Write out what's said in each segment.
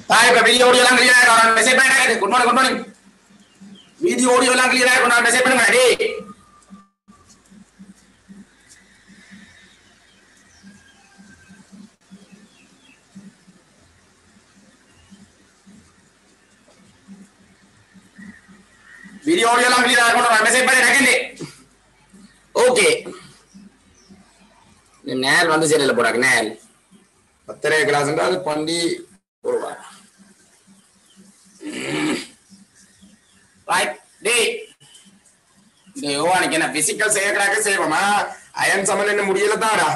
Hi இப்ப video audio எல்லாம் கிளியரா இருக்கும் மெசேஜ் பண்ணுங்க good morning good morning video audio எல்லாம் கிளியரா இருக்கும் நான் மெசேஜ் பண்ணுங்க டேய் வீடியோ ஆடியோ எல்லாம் கிளியரா இருக்கும் நான் மெசேஜ் பண்ணி ரகண்டே ஓகே நேல் வந்து சரியில்லை போடாக்கு நேல் பத்தரை கிளாஸ் அது பண்ணி போடுவா ரைட் டேய் டேய் ஓ அன்னைக்கு என்ன பிசிக்கல் செய்யக்கூடாது செய்வோமா அயன் சமல் என்ன முடியல தாடா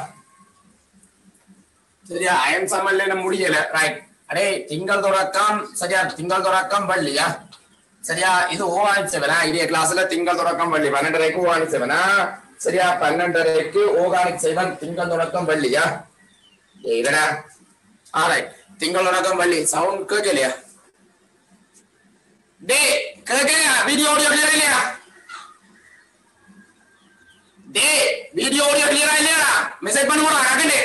சரியா அயன் சமல் என்ன முடியல ரைட் அடே திங்கள் தொடக்கம் சரியா திங்கள் தொடக்கம் வள்ளியா சரியா இது ஓவானி செவனா இதே கிளாஸ்ல திங்கள் தொடக்கம் வள்ளி பன்னெண்டரைக்கு ஓவானி செவனா சரியா பன்னெண்டரைக்கு ஓகானிக் செவன் திங்கள் தொடக்கம் வள்ளியா ஏய், இதடா ஆரைட் திங்கள் தொடக்கம் வள்ளி சவுண்ட் கேட்கலையா டே கேட்கலையா வீடியோ ஆடியோ கிளியரா இல்லையா டே வீடியோ ஆடியோ கிளியரா இல்லையா மெசேஜ் பண்ணுவோம் ரகண்டே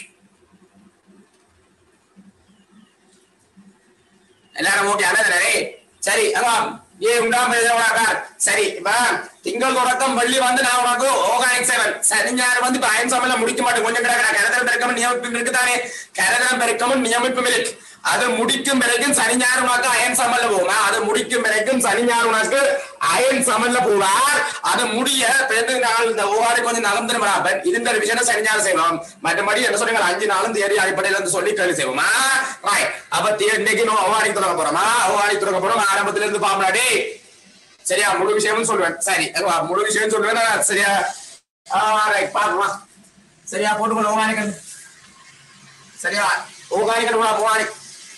எல்லாரும் ஓகே அண்ணே சரி அதான் ஏ உண்டாம உனக்கா சரி இப்ப திங்கள் தொடக்கம் வள்ளி வந்து நான் உனக்கு ஓகானிக் செவன் சனி ஞாயிறு வந்து இப்ப அயன் சமையல முடிக்க மாட்டேன் கொஞ்சம் கிடக்கிற கரதரம் பெருக்கமும் நியமிப்பும் இருக்குதானே கரதரம் பெருக்கமும் நியமிப்பும் இருக்கு அது முடிக்கும் பிறகும் சனி ஞாயிறு உனக்கு அயன் சமல்ல போங்க அது முடிக்கும் பிறகும் சனி ஞாயிறு உனக்கு அயன் சமல்ல போவார் அது முடிய பிறகு நாள் இந்த ஓவாரி கொஞ்சம் நகர்ந்துடும் இருந்த விஷயம் சனி ஞாயிறு செய்வோம் மற்றபடி என்ன சொல்றீங்க அஞ்சு நாளும் தேடி அடிப்படையில இருந்து சொல்லி கேள்வி செய்வோமா ரைட் அப்ப தே- இன்னைக்கு நம்ம ஓவாரி தொடங்க போறோமா ஓவாரி தொடங்க போறோம் ஆரம்பத்துல இருந்து பாம்பலாடி சரியா முழு விஷயம்னு சொல்லுவேன் சரி அதுவா, முழு விஷயம் சொல்லுவேன் நான் சரியா ரைட் பாக்கலாம் சரியா போட்டுக்கொள்ள ஓகானிக்கல் சரியா ஓகானிக்கல் ஓகானிக்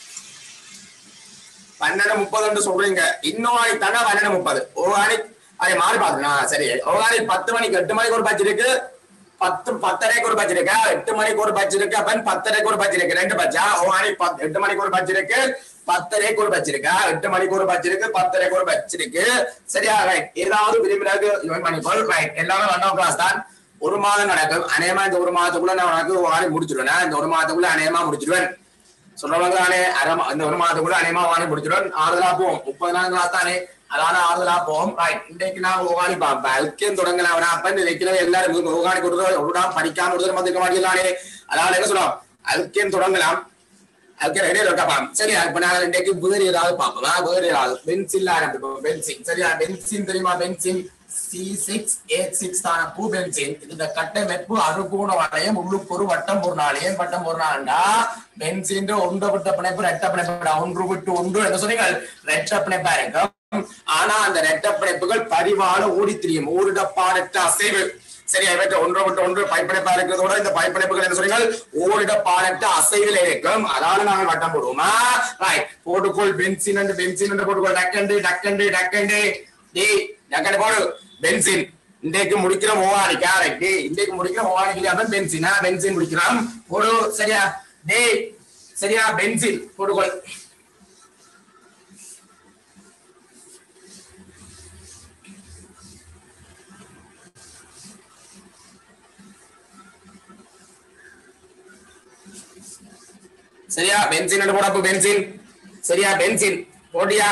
பன்னெண்டு முப்பது சொல்றீங்க இன்னும் நாளைக்கு தானே பன்னெண்டு முப்பது ஓகானிக் அதை மாறி பாத்துக்கலாம் சரி ஓகானிக் பத்து மணிக்கு எட்டு மணிக்கு ஒரு பட்ஜ் இருக்கு பத்து பத்தரைக்கு ஒரு பட்ஜ் இருக்கு எட்டு மணிக்கு ஒரு பட்ஜ் இருக்கு அப்ப பத்தரைக்கு ஒரு பட்ஜ் இருக்கு ரெண்டு பட்ஜா ஓகானிக் பத்து- எட்டு மணிக்கு ஒரு பட்ஜ் இருக்கு பத்தரைக்கு ஒரு பட்ஜ் இருக்கா எட்டு மணிக்கு ஒரு பட்ஜ் இருக்கு பத்தரைக்கு ஒரு பட்ஜ் இருக்கு சரியா ரைட் ஏதாவது விரும்பினாக்கு ஜாயின் பண்ணிக்கோள் ரைட் எல்லாமே ஒன் கிளாஸ் தான் ஒரு மாதம் நடக்கும் அநேகமா இந்த ஒரு மாதத்துக்குள்ள நான் உனக்கு வாங்கி முடிச்சிடுவேன் இந்த ஒரு மாதத்துக்குள்ள அநேகமா முடிச்சிடுவேன் சொல்றவங்க தானே அரை மா- இந்த ஒரு மாதத்துக்குள்ள அநேகமா வாங்கி முடிச்சிடுவேன் ஆறுதலா போவோம் முப்பது நாள் கிளாஸ் தானே அதான ஆறுதலா போவோம் ரைட் இன்றைக்கு நான் ஓகானி பார்ப்பேன் அதுக்கே தொடங்கலாம் அப்ப இந்த வைக்கிற எல்லாரும் ஓகானி கொடுத்து ஒரு நாள் படிக்காம ஒரு மதிக்க மாட்டேங்கலானே அதனால என்ன சொல்லுவோம் அதுக்கே தொடங்கலாம் அதுக்கு ரெடியா இருக்கப்பா சரியா இப்ப நாங்க இன்றைக்கு வேறு ஏதாவது பார்ப்போம் வேறு ஏதாவது பென்சில் ஆரம்பிப்போம் பென்சின் சரியா பென்சின் தெரியுமா benzene C six H six தான பூ பென்சின் இந்த கட்டமைப்பு அறுகோண வளையம் உள்ளுக்கு ஒரு வட்டம் ஒரு நாளையும் வட்டம் ஒரு நாள்டா பென்சின் ஒன்று விட்ட பிணைப்பு ரெட்ட பிணைப்பு ஒன்று விட்டு ஒன்று என்ன சொன்னீங்க ரெட்ட பிணைப்பா இருக்கும் ஆனா அந்த ரெட்ட பிணைப்புகள் பரிவால ஓடி திரியும் ஓரிடப்பாடற்ற அசைவு சரியா இவற்றை ஒன்று விட்டு ஒன்று பைப்பிணைப்பா இருக்கிறதோட இந்த பைப்பிணைப்புகள் என்ன சொன்னீங்கள் ஓரிடப்பாடற்ற அசைவில் இருக்கும் அதால நாங்கள் வட்டம் போடுவோமா ரைட் போட்டுக்கோள் பென்சின் அண்ட் பென்சின் என்று போட்டுக்கோள் டக்கண்டு டக்கண்டு டக்கண்டு டேய் டக்கண்டு போடு பென்சின் இன்றைக்கு முடிக்கிற ஓவானி கேரட் டேய் இன்றைக்கு முடிக்கிற ஓவானிக்கு அதான் பென்சினா பென்சின் முடிக்கிறோம் போடு சரியா டேய் சரியா பென்சின் போட்டுக்கோள் சரியா பென்சின் என்று போடப்போ பென்சின் சரியா பென்சின் போட்டியா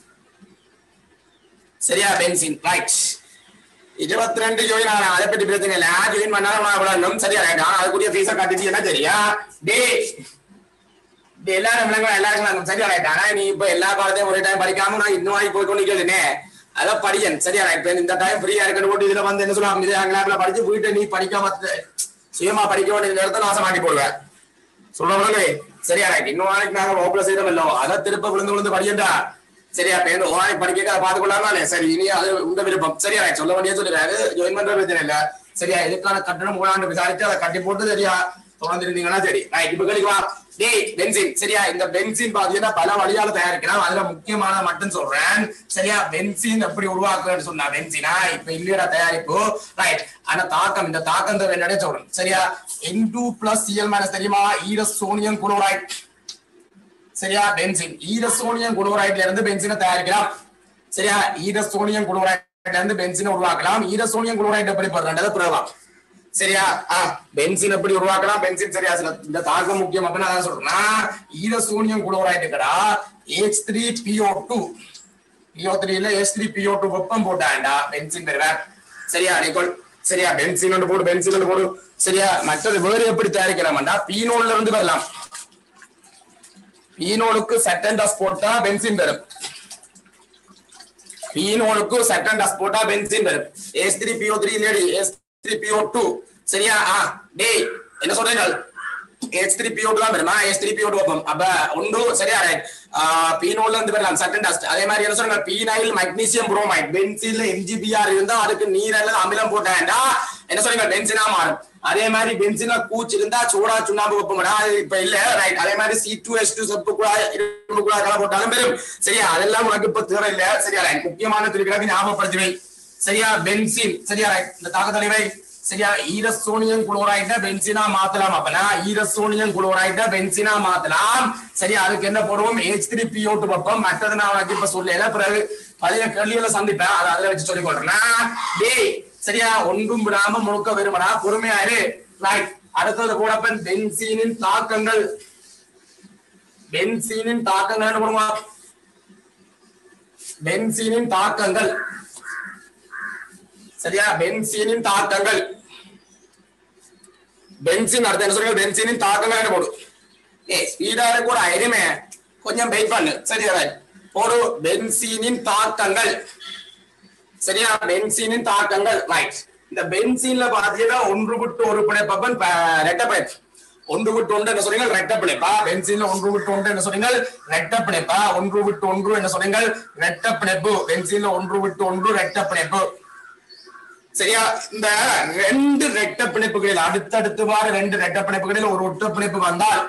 சரியா பென்சின் ரைட் இருபத்தி ரெண்டு ஜோயின் ஆனா அதை பத்தி பிரச்சனை இல்ல ஜோயின் பண்ணாலும் நான் விடணும் சரியா ரைட் ஆனா அதுக்குரிய ஃபீஸை கட்டிட்டீங்கன்னா சரியா டே டே எல்லாரும் விளங்க எல்லாருக்கும் நான் சரியா ரைட் ஆனா நீ இப்ப எல்லா பாடத்தையும் ஒரே டைம் படிக்காம நான் இன்னும் வாங்கி போய் கொண்டு கேளுனே அதான் படியன் சரியா ரைட் இப்ப இந்த டைம் ஃப்ரீயா இருக்கணும் போட்டு இதுல வந்து என்ன சொல்லுவாங்க இது ஆங்கிலாப்ல படிச்சு வீட்டை நீ படிக்காம சுயமா படிக்க வேண்டிய நேரத்தை நாசம் மாட்டி போடுவேன் சொல்றவங்களே சரியா ரைட் இன்னும் நாளைக்கு நாங்க வகுப்புல செய்யறோம் இல்லோ அதை திருப்ப விழுந்து விழுந்து படிக்கண்டா சரியா பேருந்து நாளைக்கு படிக்க அதை பார்த்து கொள்ளாமே சரி இனி அது உங்க விருப்பம் சரியா ரைட் சொல்ல வேண்டிய சொல்லிடுறாரு ஜாயின் பண்ற பிரச்சனை இல்ல சரியா இதுக்கான கட்டணம் மூணாண்டு விசாரிச்சு அதை கட்டி போட்டு சரியா தொடர்ந்து இருந்தீங்கன்னா சரி ரைட் இப்ப கழிவா டேய் பென்சின் சரியா இந்த பென்சின் பாத்தீங்கன்னா பல வழியால தயாரிக்கலாம் அதுல முக்கியமான மட்டும் சொல்றேன் சரியா பென்சின் எப்படி உருவாக்குறேன்னு சொன்னா பென்சினா இப்ப இல்லையடா தயாரிப்பு ரைட் ஆனா தாக்கம் இந்த தாக்கம் தான் என்னடே சொல்றேன் சரியா N two plus CL minus தெரியுமா ஈரஸ் சோனியம் குளோரைட் சரியா பென்சின் ஈரசோனியம் குளோரைட்ல இருந்து பென்சினை தயாரிக்கலாம் சரியா ஈரசோனியம் குளோரைட்ல இருந்து பென்சினை உருவாக்கலாம் ஈரசோனியம் குளோரைட் எப்படி போடுறேன் பிரபா சரியா ஆ பென்சின் எப்படி உருவாக்கலாம் பென்சின் சரியா சில இந்த தாக்கம் முக்கியம் அப்படின்னு அதான் சொல்றேன்னா ஈர சூனியம் குளோரைடு இருக்கடா H3PO2 three PO two PO த்ரீல எஸ் த்ரீ பிஓ டூ வெப்பம் போட்டாண்டா பென்சின் பெறுவேன் சரியா நிக்கோல் சரியா பென்சின் ஒன்று போடு பென்சின் ஒன்று போடு சரியா மற்றது வேறு எப்படி தயாரிக்கலாம்டா பீனோல்ல இருந்து வரலாம் பீனோலுக்கு செகண்ட் டஸ் போட்டா பென்சின் பெறும் பீனோலுக்கு செகண்ட் டஸ் போட்டா பென்சின் வரும் எஸ் த்ரீ பிஓ த்ரீ இல்லடி எஸ் த்ரீ பிஓ டூ சரியா ஆ டேய் என்ன சொல்றீங்க எஸ் த்ரீ பிஓ டூ தான் வருமா எஸ் த்ரீ பிஓ டூ வைப்போம் அப்ப ஒன்று சரியா ரைட் பீனோல்ல இருந்து வரலாம் செகண்ட் டஸ்ட் அதே மாதிரி என்ன சொல்றாங்க பீனைல் மக்னீசியம் புரோமைட் பென்சின்ல எம்ஜிபிஆர் இருந்தா அதுக்கு நீர் அல்லது அமிலம் போட்டாண்டா என்ன சொல்றீங்க பென்சினா மாறும் அதே மாதிரி பென்சினா கூச்சு இருந்தா சூடா சுண்ணாம்பு வைப்போம்டா அது இப்ப இல்ல ரைட் அதே மாதிரி சி டூ எஸ் டூ செப்பு கூட இரும்பு கூட கலை போட்டாலும் பெரும் சரியா அதெல்லாம் உனக்கு இப்ப தேவை இல்ல சரியா ரைட் முக்கியமான திருக்கிறது ஞாபகப்படுத்தி வை சரியா பென்சின் சரியா ரைட் இந்த தாக்கத்தலை வை சரியா ஈரசோனியம் குளோரைட பென்சினா மாத்தலாம் அப்பனா ஈரசோனியம் குளோரைட பென்சினா மாத்தலாம் சரியா அதுக்கு என்ன போடுவோம் H3PO2 த்ரீ பிஓ டூ வைப்போம் மற்றது நான் உனக்கு இப்ப சொல்லல பிறகு பழைய கேள்விகளை சந்திப்பேன் அதை அதுல வச்சு சொல்லிக் கொள்றேன் டேய் சரியா ஒன்றும் விடாம முழுக்க வருமடா பொறுமையாயிரு ரைட் அடுத்தது கூட பென்சீனின் தாக்கங்கள் பென்சீனின் தாக்கங்கள் என்ன பண்ணுவோம் பென்சீனின் தாக்கங்கள் சரியா பென்சீனின் தாக்கங்கள் பென்சின் அடுத்த என்ன சொல்றீங்க பென்சீனின் தாக்கங்கள் என்ன போடு ஏ ஸ்பீடா கூட ஐரியமே கொஞ்சம் வெயிட் பண்ணு சரியா right. போடு பென்சீனின் தாக்கங்கள் சரியா பென்சீனின் தாக்கங்கள் ரைட் இந்த பென்சீன்ல பாத்தீங்கன்னா ஒன்று விட்டு ஒரு பிணைப்பன் ரெட்ட பிணைப்பு ஒன்று விட்டு ஒன்று என்ன சொன்னீங்க ரெட்ட பிணைப்பா பென்சீன்ல ஒன்று விட்டு ஒன்று என்ன சொன்னீங்க ரெட்ட பிணைப்பா ஒன்று விட்டு ஒன்று என்ன சொன்னீங்க ரெட்ட பிணைப்பு பென்சீன்ல ஒன்று விட்டு ஒன்று ரெட்ட பிணைப்பு சரியா இந்த ரெண்டு ரெட்ட பிணைப்புகளில் அடுத்தடுத்து வார ரெண்டு ரெட்ட பிணைப்புகளில் ஒரு ஒற்ற பிணைப்பு வந்தால்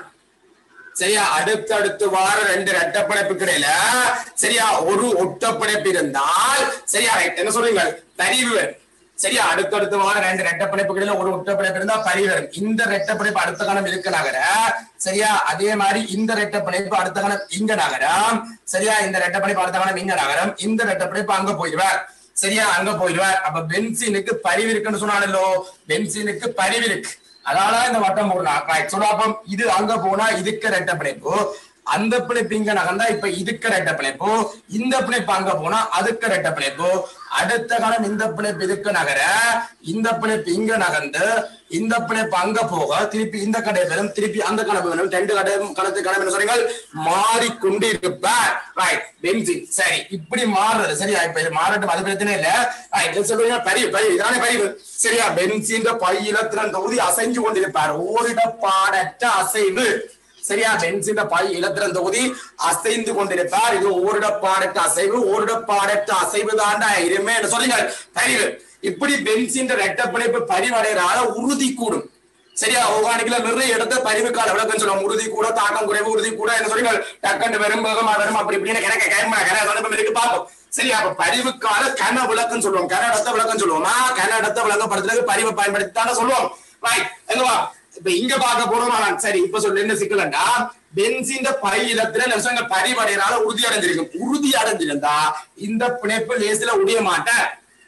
சரியா அடுத்தடுத்து வார ரெண்டு ரெட்ட பிணைப்புகளில சரியா ஒரு ஒற்ற பிணைப்பு இருந்தால் சரியா right. என்ன சொல்றீங்க பரிவு வரும். சரியா அடுத்தடுத்து வார ரெண்டு ரெட்ட பிணைப்புகளில ஒரு ஒற்ற பிணைப்பு இருந்தா பரிவு வரும் இந்த ரெட்ட பிணைப்பு அடுத்த கணம் இருக்க நகர சரியா அதே மாதிரி இந்த ரெட்ட பிணைப்பு அடுத்த கணம் இங்க நகரம் சரியா இந்த ரெட்ட பிணைப்பு அடுத்த கணம் இங்க நகரம் இந்த ரெட்ட பிணைப்பு அங்க போயிடுவார் சரியா அங்க போயிடுவார் அப்ப பென்சீனுக்கு பரிவு இருக்குன்னு சொன்னானല്ലോ பென்சீனுக்கு பரிவு இருக்கு அதனால இந்த வட்டம் போடலாம் சொல்லாப்பம் இது அங்க போனா இதுக்கு ரெட்ட பிணைப்பு அந்த பிணைப்பு இங்க நகர்ந்தா இப்ப இதுக்கு ரெட்ட பிணைப்பு இந்த பிணைப்பு அங்க போனா அதுக்கு ரெட்ட பிணைப்பு அடுத்த காலம் இந்த பிணைப்பு இதுக்கு நகர இந்த பிணைப்பு இங்க நகர்ந்து இந்த பிணைப்பு அங்க போக திருப்பி இந்த கடை பெறும் திருப்பி அந்த கணக்கு வேணும் ரெண்டு கடை கணத்து கணக்கு என்ன சொல்றீங்க மாறிக்கொண்டு இருப்பார் ரைட் பென்சின் சரி இப்படி மாறுறது சரியா இப்ப இது மாறட்டும் அது பிரச்சனை இல்ல ரைட் சொல்றீங்க பரி பரி இதானே பரிவு சரியா பென்சின் பையில திறன் தொகுதி அசைஞ்சு கொண்டிருப்பார் ஓரிட பாடற்ற அசைவு சரியா பென்சின் பை இலத்திரன் தொகுதி அசைந்து கொண்டிருப்பார் இது ஓரிட பாடற்ற அசைவு ஓரிட பாடற்ற அசைவு தாண்டா இருமே என்று சொல்றீங்க பரிவு இப்படி பென்சின் ரெட்ட பிணைப்பு பரிவடைகிறால உறுதி கூடும் சரியா ஓகானிக்கல நிறைய இடத்த பரிவுக்கால விளக்கம் சொல்லுவோம் உறுதி கூட தாக்கம் குறைவு உறுதி கூட என்ன சொல்றீங்க டக்கண்டு வரும் வேகமா வரும் அப்படி இப்படின்னு எனக்கு கேட்கமா கன சந்தர்ப்பம் இருக்கு பார்ப்போம் சரியா அப்ப பரிவுக்கால கன விளக்கம் சொல்லுவோம் கன இடத்த விளக்கம் சொல்லுவோமா கன இடத்த விளக்கப்படுத்துறதுக்கு பரிவை பயன்படுத்தி தானே சொல்லுவோம் ரைட் எங்கவா இப்ப இங்க பார்க்க போறோம் நான் சரி இப்ப சொல்லு என்ன சிக்கலண்டா பென்சின் பை இலத்துல நிமிஷங்க பரிவடையினால உறுதி அடைஞ்சிருக்கும் உறுதி அடைஞ்சிருந்தா இந்த பிணைப்பு லேசில உடைய மாட்டேன்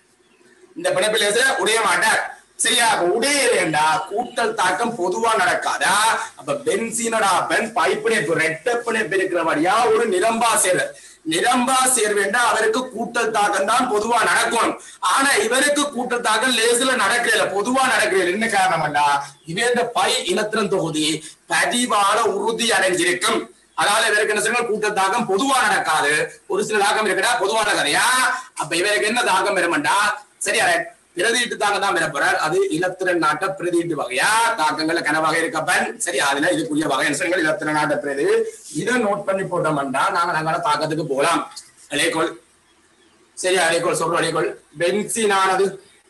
இந்த பிணைப்பு லேசில உடைய மாட்டார் சரியா அப்ப உடையறேண்டா கூட்டல் தாக்கம் பொதுவா நடக்காதா அப்ப பென்சீனடா பென் பைப்பிணைப்பு ரெட்ட பிணைப்பு இருக்கிறபடியா ஒரு நிரம்பா சேர்வர் நிரம்பா சேர்வேண்டா அவருக்கு கூட்டல் தாக்கம் தான் பொதுவா நடக்கணும் ஆனா இவருக்கு கூட்டல் தாக்கம் லேசில நடக்கிறதில்ல பொதுவா நடக்கிறது என்ன காரணம்டா இவன் இந்த பை இலத்திரன் தொகுதி பதிவால உறுதி அடைஞ்சிருக்கும் அதனால இவருக்கு என்ன சொல்லுங்க கூட்ட தாக்கம் பொதுவா நடக்காது ஒரு சில தாக்கம் இருக்குடா பொதுவா நடக்காதையா அப்ப இவருக்கு என்ன தாக்கம் வருமண்டா சரியா right. பிரதிட்டு தாக்கம் தான் பெறப்போறார் அது இலத்திரன் நாட்ட பிரதிட்டு வகையா தாக்கங்கள்ல கனவாக இருக்கப்பன் சரி அதுல இதுக்குரிய வகை என்ன இலத்திர நாட்ட பிரதி இதை நோட் பண்ணி போட்டோம்டா நாங்க நாங்கள தாக்கத்துக்கு போகலாம் அலேகோல் சரியா அலேகோல் சொல்றோம் அலேகோல் பென்சின் ஆனது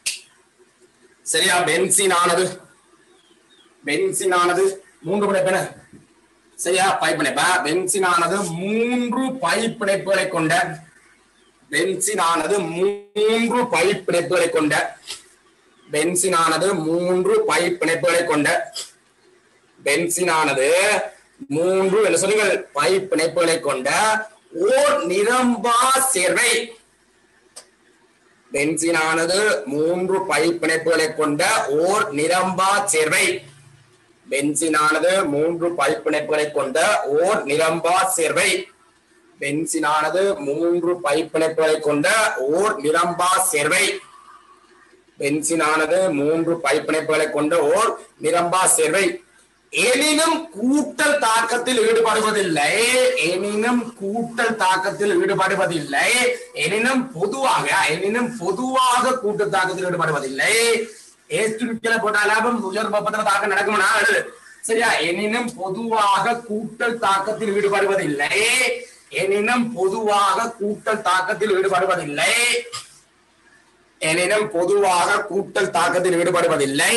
சரியா பென்சின் ஆனது பென்சின் ஆனது மூன்று பிணைப்பு சரியா பைப்பிணைப்பா பென்சின் ஆனது மூன்று பைப்பிணைப்புகளை கொண்ட பென்சின் ஆனது மூன்று பைப்பிணைப்புகளை கொண்ட பென்சின் ஆனது மூன்று பைப்பிணைப்புகளை கொண்ட பென்சின் ஆனது மூன்று என்ன சொன்னீங்க பைப்பிணைப்புகளை கொண்ட ஓர் நிரம்பா சேர்வை பென்சீனானது மூன்று பை பிணைப்புகளை கொண்ட ஓர் நிரம்பா சேர்வை பென்சினானது மூன்று பை பிணைப்புகளை கொண்ட ஓர் நிரம்பா சேர்வை பென்சினானது மூன்று பை பிணைப்புகளை கொண்ட ஓர் நிரம்பா சேர்வை பென்சினானது மூன்று பை பிணைப்புகளை கொண்ட ஓர் நிரம்பா சேர்வை எனினும் கூட்டல் தாக்கத்தில் ஈடுபடுவதில்லை எனினும் கூட்டல் தாக்கத்தில் ஈடுபடுவதில்லை எனினும் பொதுவாக எனினும் பொதுவாக கூட்டல் தாக்கத்தில் ஈடுபடுவதில்லை ஏற்றுக்கிற போட்ட லாபம் உயர் வெப்பத்துல தாக்கம் நடக்கும்னா எழுது சரியா எனினும் பொதுவாக கூட்டல் தாக்கத்தில் ஈடுபடுவதில்லை எனினும் பொதுவாக கூட்டல் தாக்கத்தில் ஈடுபடுவதில்லை எனினும் பொதுவாக கூட்டல் தாக்கத்தில் ஈடுபடுவதில்லை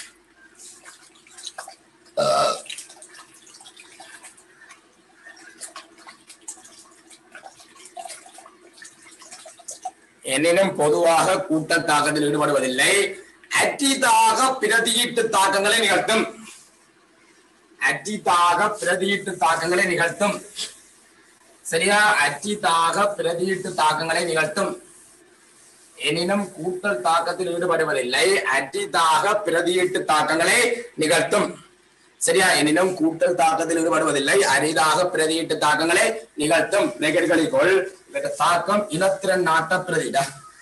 எனினும் பொதுவாக கூட்டல் தாக்கத்தில் ஈடுபடுவதில்லை அற்றிதாக பிரதியீட்டு தாக்கங்களை நிகழ்த்தும் அற்றிதாக பிரதியீட்டு தாக்கங்களை நிகழ்த்தும் சரியா அற்றிதாக பிரதியீட்டு தாக்கங்களை நிகழ்த்தும் எனினும் கூட்டல் தாக்கத்தில் ஈடுபடுவதில்லை அற்றிதாக பிரதியீட்டு தாக்கங்களை நிகழ்த்தும் சரியா எனினும் கூட்டல் தாக்கத்தில் ஈடுபடுவதில்லை அரிதாக பிரதியீட்டு தாக்கங்களை நிகழ்த்தும் நெகர்களிக்குள் இதற்கு தாக்கம் இலத்திரன் நாட்ட பிரதியிட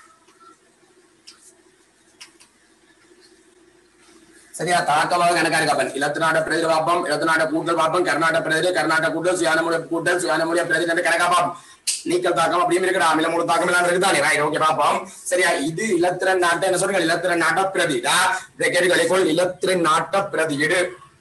சரியா தாக்கமாக கணக்கா இருக்கப்பன் இலத்தினாட பிரதிநிதி பாப்பம் இலத்தினாட கூட்டல் பாப்பம் கர்நாடக பிரதிநிதி கர்நாடக கூட்டல் சுயானமுடைய கூட்டல் சுயானமுடைய பிரதிநிதி கணக்கா பாப்போம் நீக்கல் தாக்கம் அப்படியும் இருக்குடா அமில மூணு தாக்கம் எல்லாம் இருக்குதானே ரைட் ஓகே பாப்போம் சரியா இது இலத்திரன் நாட்ட என்ன சொல்றீங்க இலத்திரன் நாட்ட பிரதிடா பிரகேடுகளுக்குள் இலத்திரன் நாட்ட பிரதியீடு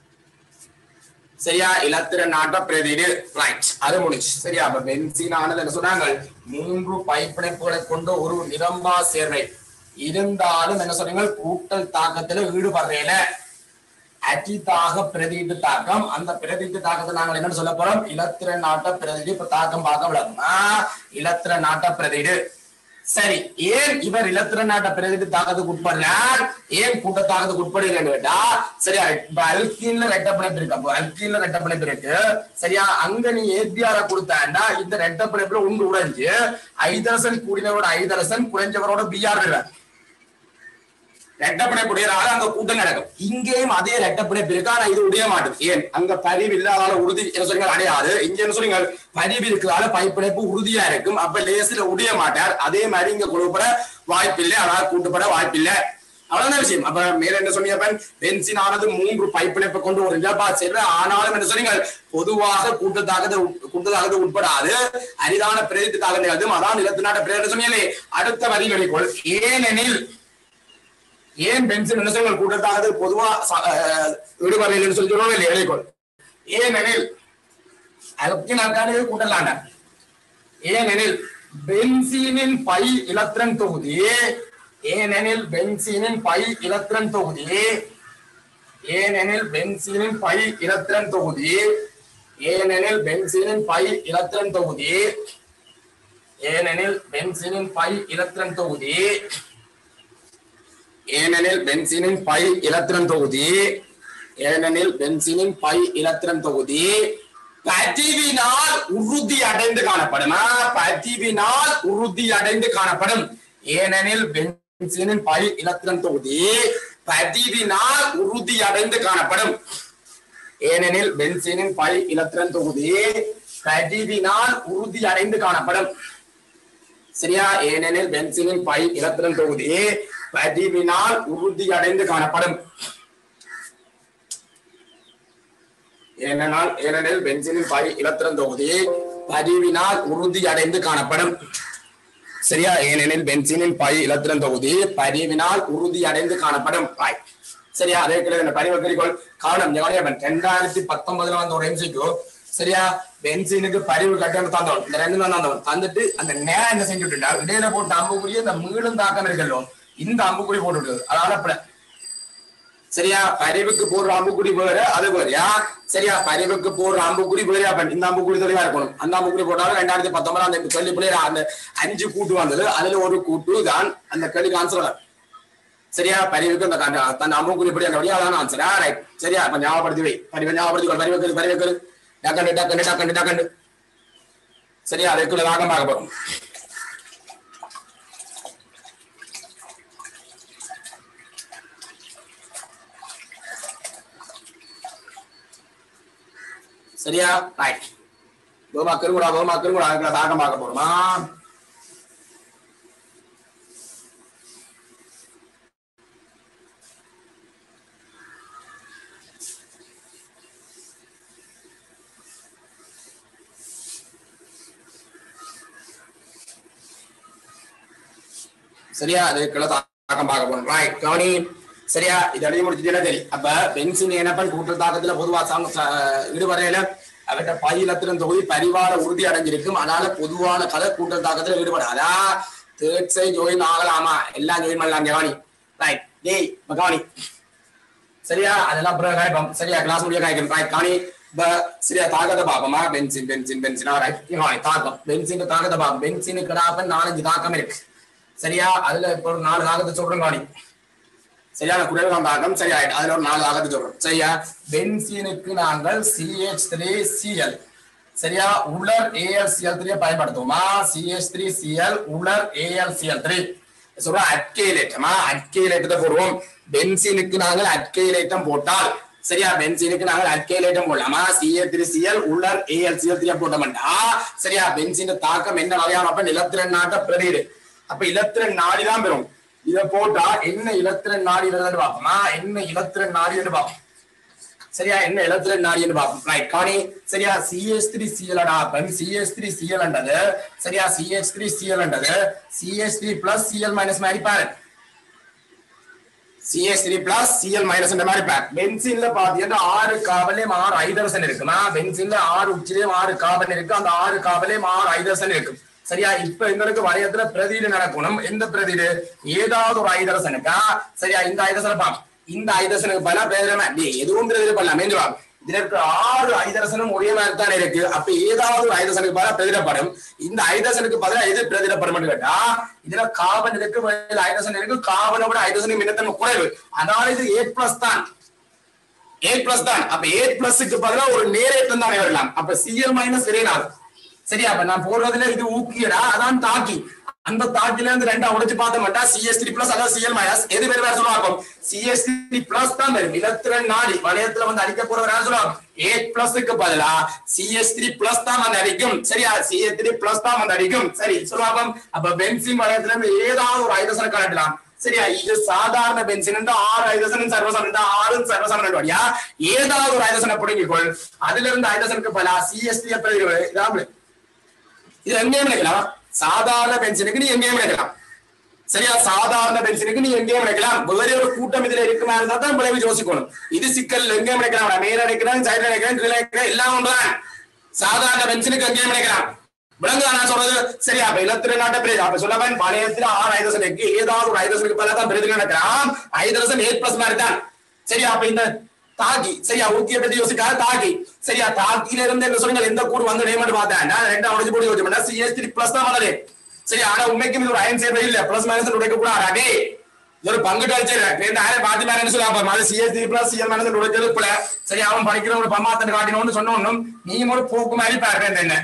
சரியா இலத்திரன் நாட்ட பிரதியீடு ரைட் அது முடிச்சு சரியா அப்ப பென்சீன் ஆனது என்ன சொன்னாங்க மூன்று பைப்பிணைப்புகளை கொண்ட ஒரு நிரம்பா சேர்வை இருந்தாலும் என்ன சொன்னீங்க கூட்டல் தாக்கத்துல ஈடுபடுறேல அஜித்தாக பிரதியிட்டு தாக்கம் அந்த பிரதியிட்டு தாக்கத்தை நாங்கள் என்னன்னு சொல்ல போறோம் இலத்திர நாட்ட பிரதியிடு இப்ப தாக்கம் பார்க்க விளக்குமா இலத்திர நாட்ட பிரதியிடு சரி ஏன் இவர் இலத்திர நாட்ட பிரதியிட்டு தாக்கத்துக்கு உட்படுறார் ஏன் கூட்ட தாக்கத்துக்கு உட்படுகிறேன்னு கேட்டா சரியா இப்ப அல்கீன்ல ரெட்டப்பிணைப்பு இருக்கு அப்போ அல்கீன்ல ரெட்டப்பிணைப்பு இருக்கு சரியா அங்க நீ ஏபிஆர கொடுத்தாண்டா இந்த ரெட்டப்பிணைப்புல உண்டு உடைஞ்சு ஐதரசன் கூடினவரோட ஐதரசன் குறைஞ்சவரோட பிஆர் விடுறார் ரெட்டப்பிணைப்புடையதால அங்க கூட்டம் நடக்கும் இங்கேயும் அதே ரெட்டப்பிணைப்பு இருக்கு ஆனா இது உடைய மாட்டுது ஏன் அங்க பரிவு இல்லாதால உறுதி என்ன சொல்றீங்க அடையாது இங்க என்ன சொல்றீங்க பரிவு இருக்கிறதால பைப்பிணைப்பு உறுதியா இருக்கும் அப்ப லேசில உடைய மாட்டார் அதே மாதிரி இங்க கொடுப்பட வாய்ப்பில்லை அதாவது கூட்டுப்பட வாய்ப்பில்லை அவ்வளவுதான் விஷயம் அப்ப மேல என்ன சொன்னீங்க பென்சின் ஆனது மூன்று பைப்பிணைப்பை கொண்டு ஒரு இழப்பா சேர்வு ஆனாலும் என்ன சொன்னீங்க பொதுவாக கூட்டத்தாக்கத்தை கூட்டத்தாக்கத்தை உட்படாது அரிதான பிரேரித்து தாக்கத்தை அதான் நிலத்து நாட்ட பிரேரித்து சொன்னீங்களே அடுத்த வரிகளுக்குள் ஏனெனில் ஏன் பென்சில் என்ன சொல்லுங்கள் கூட்டத்தாவது பொதுவா விடுபறையில் சொல்லி சொல்லுவோம் இல்லை இலைக்கோள் ஏனெனில் அதுக்கு நாற்காலி கூட்டலாண்ட ஏனெனில் பென்சீனின் பை இலத்திரன் தொகுதி ஏனெனில் பென்சீனின் பை இலத்திரன் தொகுதி ஏனெனில் பென்சீனின் பை இலத்திரன் தொகுதி ஏனெனில் பென்சீனின் பை இலத்திரன் தொகுதி ஏனெனில் பென்சீனின் பை இலத்திரன் தொகுதி ஏனெனில் பென்சீனின் பை இலத்திரன் தொகுதி ஏனெனில் பென்சீனின் பை இலத்திரன் தொகுதி பதிவினால் உறுதி அடைந்து காணப்படும் பதிவினால் உறுதி அடைந்து காணப்படும் ஏனெனில் பென்சீனின் பை இலத்திரன் தொகுதி பதிவினால் உறுதி அடைந்து காணப்படும் ஏனெனில் பென்சீனின் பை இலத்திரன் தொகுதி பதிவினால் உறுதி அடைந்து காணப்படும் சரியா ஏனெனில் பென்சீனின் பை இலத்திரன் தொகுதி பதிவினால் உறுதி அடைந்து காணப்படும் ஏனென்றால் ஏனெனில் பென்சிலின் பை இலத்திரன் தொகுதி பதிவினால் உறுதி அடைந்து காணப்படும் சரியா ஏனெனில் பென்சிலின் பை இலத்திரன் தொகுதி பதிவினால் உறுதி அடைந்து காணப்படும் பாய் சரியா அதே கிடையாது இந்த பரிவர்த்தனைகள் காரணம் ஜெகனியப்பன் ரெண்டாயிரத்தி பத்தொன்பதுல வந்த ஒரு எம்சிக்கு சரியா பென்சினுக்கு பரிவு கட்டணம் தந்தவன் இந்த ரெண்டு தான் தந்தவன் தந்துட்டு அந்த நே என்ன செஞ்சுட்டா இடையில போட்டு அம்புக்குரிய இந்த மீளும் தாக்கம் இருக்கല്ലോ இந்த அம்புக்குறி போட்டு விடுது அதனால பிள்ளை சரியா பரிவுக்கு போடுற அம்புக்குடி வேற அது வேறையா சரியா பரிவுக்கு போடுற அம்புக்குடி வேறையா அப்ப இந்த அம்புக்குடி தெளிவா இருக்கணும் அந்த அம்புக்குடி போட்டாலும் ரெண்டாயிரத்தி பத்தொன்பது அந்த கேள்வி பிள்ளைய அந்த அஞ்சு கூட்டு வந்தது அதுல ஒரு கூட்டு தான் அந்த கேள்விக்கு ஆன்சர் சரியா பரிவுக்கு அந்த கண்ட- தன் அம்புக்குடி படி அந்த வழியா அதான் ஆன்சரா ரைட் சரியா அப்ப ஞாபகப்படுத்தி வை பரிவை ஞாபகப்படுத்தி பரிவக்கரு பரிவக்கரு டக்கண்டு டக்கண்டு டக்கண்டு டக்கண்டு சரியா அதுக்குள்ள தாக்கம் பார்க்க போறோம் சரியா ரைட் கோமா கிருங்குடா கோமா கிருங்குடா அதுக்குள்ள தாக்கம் பார்க்க போறோமா சரியா அது கிள தாக்கம் பார்க்க போறோம் ரைட் கவனி சரியா இது அடிச்சு முடிச்சுட்டு தெரியும் அப்ப பென்சின் என்னப்பன் கூட்டல் தாக்கத்துல பொதுவா சாங்க ஈடுபடையில அவற்ற பயிலத்திலும் தொகுதி பரிவார உறுதி அடைஞ்சிருக்கும் அதனால பொதுவான கதை கூட்டல் தாக்கத்துல ஈடுபடாதா தேர்ட் சை ஜோயின் ஆகலாமா எல்லாம் ஜோயின் பண்ணலாம் கவனி ரைட் டேய் இப்ப கவனி சரியா அதெல்லாம் அப்புறம் காய்ப்போம் சரியா கிளாஸ் முடிய காய்க்கணும் ரைட் காணி இப்ப சரியா தாக்கத்தை பார்ப்போமா பென்சின் பென்சின் பென்சினா ரைட் காணி தாக்கம் பென்சின் தாக்கத்தை பார்ப்போம் பென்சினுக்கு கிடாப்பன் நாலஞ்சு தாக்கம் இருக்கு சரியா அதுல இப்ப ஒரு நாலு தாக்கத்தை சொல்றேன் காணி சரியான குறைவான தாக்கம் சரியா அதுல ஒரு நாலு தாக்கத்தை சொல்றோம் சரியா பென்சீனுக்கு நாங்கள் சிஹெச் த்ரீ சிஎல் சரியா உலர் ஏஎல்சிஎல் த்ரீ பயன்படுத்துவோமா சிஹெச் த்ரீ சிஎல் உலர் ஏஎல்சிஎல் த்ரீ சொல்றோம் அட்கேலேட்டமா அட்கேலேட்டத்தை போடுவோம் பென்சீனுக்கு நாங்கள் அட்கேலேட்டம் போட்டால் சரியா பென்சீனுக்கு நாங்கள் அட்கேலேட்டம் போடலாமா சிஏ த்ரீ சிஎல் உலர் ஏஎல்சிஎல் த்ரீ போட்டோம்டா சரியா பென்சீன் தாக்கம் என்ன வகையான அப்ப நிலத்திறன் நாட்ட பிரதீடு அப்ப இலத்திரன் நாடி தான் பெறும் இத போட்டா என்ன இலத்திரன் நாடி வருதுன்னு பார்ப்போமா என்ன இலத்திரன் நாடின்னு பார்ப்போம் சரியா என்ன இலத்திரன் நாடின்னு பார்ப்போம் ரைட் காணி சரியா சிஎஸ் த்ரீ சிஎல் அப்பன் சிஎஸ் த்ரீ சிஎல் என்றது சரியா சிஎஸ் த்ரீ சிஎல் என்றது CS three plus CL minus மாதிரி பாரு CS three plus CL minus மாதிரி பேக் பென்சின்ல பாத்தீங்கன்னா ஆறு காவலையும் ஆறு ஐதரசன் இருக்குமா பென்சின்ல ஆறு உச்சிலையும் ஆறு காவல் இருக்கு அந்த ஆறு காவலையும் ஆறு ஐதரசன் இருக்கு சரியா இப்ப எங்களுக்கு வளையத்துல பிரதிடு நடக்கணும் எந்த பிரதிடு ஏதாவது ஒரு ஐதரசனுக்கா சரியா இந்த ஐதரசனை பார்ப்போம் இந்த ஐதரசனுக்கு பல பேரமா எதுவும் பிரதிடு பண்ணலாம் மேஞ்சுவாங்க இதுல இருக்க ஆறு ஐதரசனும் ஒரே மாதிரி தான் இருக்கு அப்ப ஏதாவது ஒரு ஐதரசனுக்கு பதிலாக பிரதிடப்படும் இந்த ஐதரசனுக்கு பதிலாக எது பிரதிடப்படும் கேட்டா இதுல காபன் இருக்கு வெளியில ஐதரசன் இருக்கு காபனை விட ஐதரசனுக்கு மின்னத்தன்மை குறைவு அதனால இது ஏ பிளஸ் தான் ஏ பிளஸ் தான் அப்ப ஏ பிளஸ்க்கு பதிலா ஒரு நேரேற்றம் தான் வரலாம் அப்ப சிஎல் மைனஸ் இரேனால் சரியா அப்ப நான் போடுறதுல இது ஊக்கியடா அதான் தாக்கி அந்த தாக்கில இருந்து ரெண்டா உடைச்சு பார்த்த மாட்டா சிஎஸ் த்ரீ பிளஸ் அதாவது சிஎல் மைனஸ் எது வேறு வேற சொல்லுவாங்க சிஎஸ் த்ரீ பிளஸ் தான் வரும் இலத்திரன் நாடி வளையத்துல வந்து அடிக்க போறவர் யார் சொல்லுவாங்க ஏ பிளஸ்க்கு பதிலா சிஎஸ் த்ரீ பிளஸ் தான் வந்து அடிக்கும் சரியா சிஎஸ் த்ரீ பிளஸ் தான் வந்து அடிக்கும் சரி சொல்லுவாங்க அப்ப பென்சின் வளையத்துல இருந்து ஏதாவது ஒரு ஐதசனை காட்டலாம் சரியா இது சாதாரண பென்சின் ஆறு ஐதசனும் சர்வசமன் ஆறும் சர்வசமன் வழியா ஏதாவது ஒரு ஐதசனை பிடுங்கிக்கொள் அதுல இருந்து ஐதசனுக்கு பல சிஎஸ்டி இதான் இது எங்கேயும் நினைக்கலாம் சாதாரண பென்ஷனுக்கு நீ எங்கேயும் நினைக்கலாம் சரியா சாதாரண பென்ஷனுக்கு நீ எங்கேயும் நினைக்கலாம் வேற ஒரு கூட்டம் இதுல இருக்குமா இருந்தா தான் விளைவு யோசிக்கணும் இது சிக்கல் எங்கேயும் நினைக்கலாம் மேல நினைக்கிறேன் சைடுல நினைக்கிறேன் கீழே நினைக்கிறேன் எல்லாம் ஒன்றுதான் சாதாரண பென்ஷனுக்கு எங்கேயும் நினைக்கலாம் விளங்குதா நான் சொல்றது சரி அப்ப இலத்திர நாட்ட பிரேத அப்ப சொல்லவன் பழையத்துல ஆறு ஐதரசனுக்கு ஏதாவது ஒரு ஐதரசனுக்கு பல தான் பிரேத நடக்கலாம் ஐதரசன் எயிட் பிளஸ் மாதிரி தான் சரி அப்ப இந்த தாக்கி சரியா ஊக்கிய பத்தி யோசிக்காத தாக்கி சரியா தாக்கில இருந்து என்ன சொல்லுங்க எந்த கூறு வந்து நேமெண்ட் பார்த்தேன் நான் ரெண்டா உடச்சு போட்டு யோசிச்சேன் சிஎஸ் த்ரீ பிளஸ் தான் வந்தது சரி ஆனா உண்மைக்கும் இது ஒரு அயன் சேர்வை இல்ல பிளஸ் மைனஸ் உடைக்க கூடாது அடே இது ஒரு பங்கு அடிச்சிருக்கேன் இந்த ஆயிரம் பாத்தி மேல என்ன சொல்லுவாங்க அது CS three plus CL minus உடைச்சது போல சரி அவன் படிக்கிற ஒரு பம்மாத்தன் காட்டினோம்னு சொன்னோம் நீ ஒரு போக்கு மாதிரி பாருங்க என்ன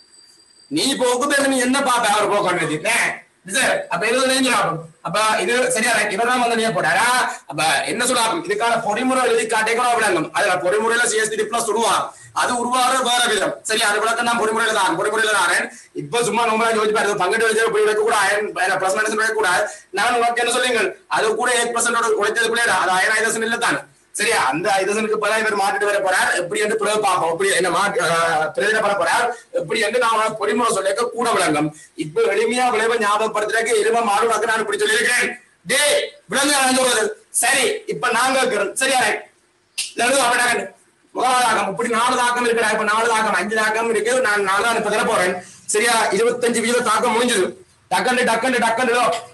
நீ போக்கு பேர் நீ என்ன பார்த்த அவர் போக்கு சார் அப்ப இருபது ரேஞ்ச் ஆகும் அப்ப இது சரியா இவர்தான் வந்து நீங்க போட்டாரா அப்ப என்ன சொல்லாகும் இதுக்கான பொறிமுறை எழுதி காட்டேக்கிறோம் விளங்கும் அதுல பொறிமுறையில சிஎஸ்டி பிளஸ் உருவாகும் அது உருவாக வேற விதம் சரி அது விளக்கம் நான் பொறிமுறையில தான் பொறிமுறையில தான் இப்ப சும்மா நோம்பலா யோசிச்சு பாரு பங்கெட்டு வச்சு இப்படி வைக்க கூட அயன் பிளஸ் மைனஸ் வைக்க கூட நான் உங்களுக்கு என்ன சொல்லுங்க அது கூட எயிட் பர்சன்டோட உழைத்தது கூட அது அயன் ஐதசன் இல்ல தான் சரியா அந்த ஐதசனுக்கு பல இவர் மாட்டிட்டு வர போறார் எப்படி என்று பிறகு பார்ப்போம் எப்படி என்ன மாட்டு பிரதிட பண்ண போறார் எப்படி என்று நான் பொறிமுறை சொல்லிக்க கூட விளங்கும் இப்ப எளிமையா விளைவை ஞாபகப்படுத்துறதுக்கு எளிமை மாடுவாக்கு நான் இப்படி சொல்லியிருக்கேன் டே விளங்க நான் சொல்றது சரி இப்ப நாங்க இருக்கிறோம் சரியா எழுது அவனாக முதலாதாக்கம் இப்படி நாலு தாக்கம் இருக்கிறா இப்ப நாலு தாக்கம் அஞ்சு தாக்கம் இருக்கு நான் நாலு இப்ப தர போறேன் சரியா இருபத்தஞ்சு வீத தாக்கம் முடிஞ்சது டக்கண்டு டக்கண்டு டக்கண்டு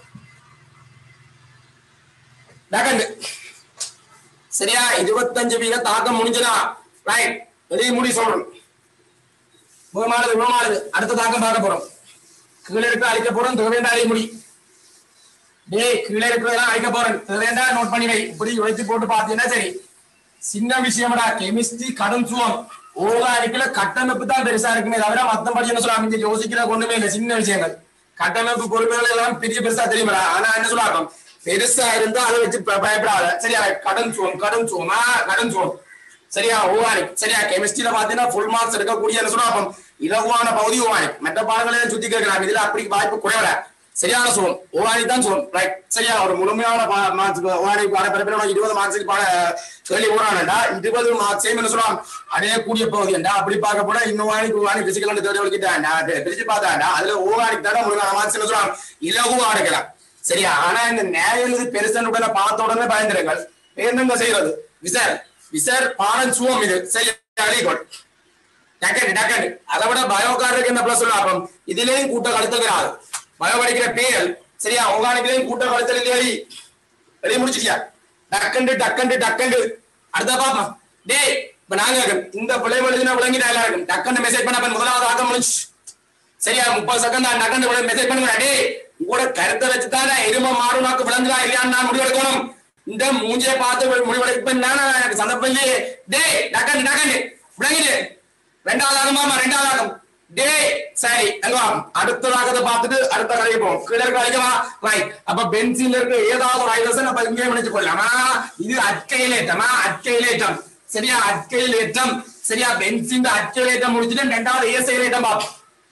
டக்கண்டு சரியா இருபத்தஞ்சு வீத தாக்கம் முடிஞ்சதா ரைட் வெளியே முடி சொல்றோம் முகமானது முகமானது அடுத்த தாக்கம் பார்க்க போறோம் கீழே இருக்க அழிக்க போறோம் தேவையான அழிய முடி டேய் கீழே இருக்கிறதெல்லாம் அழிக்க போறேன் தேவையான நோட் பண்ணி வை இப்படி உழைத்து போட்டு பார்த்தீங்கன்னா சரி சின்ன விஷயம்டா கெமிஸ்ட்ரி கடன் சுவம் ஓகானிக்கல கட்டமைப்பு தான் பெருசா இருக்குமே தவிர மத்தபடி என்ன சொல்லுவாங்க இங்க யோசிக்கிற கொண்டுமே இல்லை சின்ன விஷயங்கள் கட்டமைப்பு பொறுமைகள் எல்லாம் பெரிய பெருசா தெரியுமா ஆனா என்ன சொல்லுவாங்க பெருசா இருந்தா அதை வச்சு ப- பயப்படாத சரியா கடன் சுவம் கடன் சுவமா கடன் சுவம் சரியா ஓவானிக் சரியா கெமிஸ்ட்ரியில பாத்தீங்கன்னா ஃபுல் மார்க்ஸ் எடுக்கக்கூடிய என்ன சொல்றோம் அப்ப இலகுவான பகுதி ஓவானிக் மற்ற பாடங்களையும் சுத்தி கேட்கலாம் இதுல அப்படி வாய்ப்பு குறைவல சரியான சோம் ஓவானிக் தான் சோம் ரைட் சரியா ஒரு முழுமையான மார்க்ஸ் ஓவானிக் பாட பிறப்பின இருபது மார்க்ஸுக்கு பாட கேள்வி போறான்டா இருபது மார்க்ஸையும் என்ன சொல்லலாம் அடையக்கூடிய பகுதி என்றா அப்படி பார்க்க போனா இன்னும் ஓவானிக் ஓவானிக் பிசிக்கல் தேடி வலிக்கிட்டாண்டா பிரிச்சு பார்த்தாண்டா அதுல ஓவானிக் தானே முழுமையான மார்க்ஸ் என்ன சொல்லலாம் இலகுவா எடுக்கலாம் சரியா ஆனா இந்த நியாயம் எழுதி பெருசன் உடனே பார்த்த உடனே பயந்துருங்கள் என்னங்க செய்யறது விசார் விசார் பாடம் சுவம் இது சரி வெரி குட் டக்கண்டு டக்கண்டு அதை விட பயோகாரருக்கு என்ன பிளஸ் லாபம் இதுலயும் கூட்ட கழுத்துக்கிறாரு பயோ படிக்கிற பேர் சரியா ஆர்கானிக்லயும் கூட்ட கழுத்தல் இல்லையா வெளியே முடிச்சிட்டியா டக்கண்டு டக்கண்டு டக்கண்டு அடுத்த பாப்போம் டேய் இப்ப நாங்க இந்த பிள்ளை எழுதினா விளங்கிட்டா எல்லாருக்கும் டக்கண்டு மெசேஜ் பண்ண முதலாவது ஆக்கம் முடிச்சு சரியா முப்பது செகண்ட் தான் டக்கண்டு மெசேஜ் பண்ணுங்க டேய் உங்களோட கருத்தை வச்சு தானே எரும மாறுனாக்கு விளங்குதா இல்லையான்னு நான் முடிவெடுக்கணும் இந்த மூஞ்சிய பார்த்து முடிவெடுப்பேன் எனக்கு சந்தர்ப்பம் இல்லையே டேய் டக்கண்டு டக்கண்டு விளங்கிடு ரெண்டாவது ஆகமாமா ரெண்டாவது ஆகம் டேய் சரி அல்வா அடுத்ததாக பார்த்துட்டு அடுத்த கதைக்கு போவோம் கீழே இருக்க அழைக்கவா ரைட் அப்ப பென்சில் இருக்க ஏதாவது ஒரு ஐதசன் அப்ப இங்கே நினைச்சு கொள்ளலாமா இது அட்கையிலேட்டமா அட்கையிலேட்டம் சரியா அட்கையிலேட்டம் சரியா பென்சின் அட்கையிலேட்டம் முடிச்சுட்டு ரெண்டாவது ஏசையிலேட்டம் பார்ப்போம்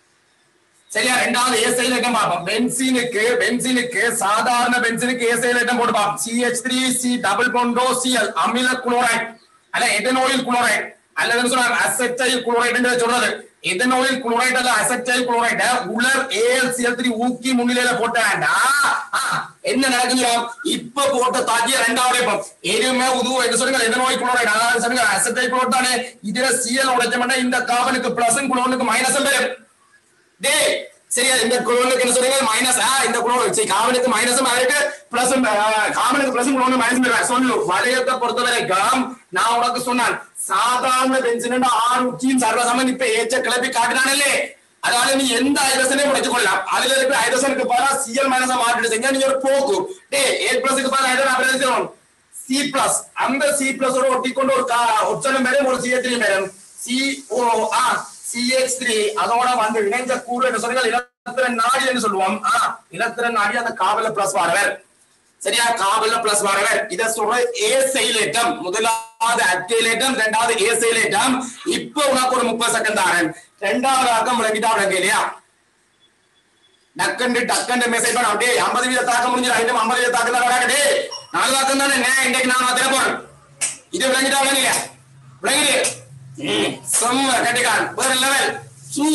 சரியா ரெண்டாவது ஏசைலேட்டம் பார்ப்போம் பென்சினுக்கு பென்சினுக்கு சாதாரண பென்சினுக்கு ஏசைலேட்டம் போட்டு பார்ப்போம் சிஹெச் த்ரீ சி டபுள் பொண்டோ சிஎல் அமில குளோரைட் அல்ல எதனோயில் குளோரைட் அல்லது சொல்றாங்க அசெட்டைல் குளோரைட் சொல்றது எதனோயில் குளோரைட் அல்ல அசெட்டைல் குளோரைட் உலர் ஏஎல்சிஎல் த்ரீ ஊக்கி முன்னிலையில போட்டாண்டா என்ன நடக்குது இப்ப போட்ட தாக்கிய ரெண்டாவது இப்போ எருமை உது என்ன சொல்லுங்க எதனோயில் குளோரைட் அதாவது சொல்லுங்க அசெட்டைல் குளோரைட் தானே இதுல சிஎல் உடைச்சோம்னா இந்த கார்பனுக்கு பிளஸும் குளோனுக்கு மைனஸும் பேரு டேய் சரியா இந்த குளோனுக்கு என்ன சொல்றீங்க மைனஸ் இந்த குளோன் சரி காமனுக்கு மைனஸும் இருக்கு பிளஸ் காமனுக்கு பிளஸ் குளோன் மைனஸ் சொல்லு வளையத்தை பொறுத்த வரைக்கும் நான் உனக்கு சொன்னேன் சாதாரண பென்சின் ஆறு உச்சியும் சர்வசமன் இப்ப ஏச்ச கிளப்பி காட்டினானே அதனால நீ எந்த ஐதசனையும் முடிச்சு கொள்ளலாம் அதுல இருக்கிற ஐதசனுக்கு பதிலா சிஎல் மைனஸ் மாற்றிட்டு செஞ்சா நீ ஒரு போக்கு டே ஏ பிளஸ்க்கு பதிலா ஐதன் அபிரதிக்கிறோம் சி பிளஸ் அந்த சி பிளஸ் ஓட ஒட்டிக்கொண்டு ஒரு ஒற்றனும் மேலும் ஒரு சிஏ த்ரீ மேலும் சி ஓ ஆ சிஎக்ஸ் த்ரீ அதோட வந்து இணைஞ்ச கூறு என்று சொன்னால் இலத்திரன் நாடி என்று சொல்லுவோம் ஆ இலத்திரன் நாடி அந்த காவல பிளஸ் வரவர் சரியா காவல பிளஸ் வரவர் இத சொல்ற ஏ செயலேட்டம் முதலாவது அட்டையிலேட்டம் ரெண்டாவது ஏ செயலேட்டம் இப்போ உனக்கு ஒரு முப்பது செகண்ட் தாரன் ரெண்டாவது ஆக்கம் விளங்கிட்டா விளங்க இல்லையா டக்கண்டு டக்கண்டு மெசேஜ் பண்ண அப்படியே ஐம்பது வீத தாக்க முடிஞ்சு ஐட்டம் ஐம்பது வீத தாக்கம் தான் வராங்க டேய் நாலு தாக்கம் தானே நே இன்னைக்கு நான் மாத்திர போறேன் இது விளங்கிட்டா விளங்கலையா விளங்கிடு செம்ம கட்டிக்கான் வேற லெவல் சூ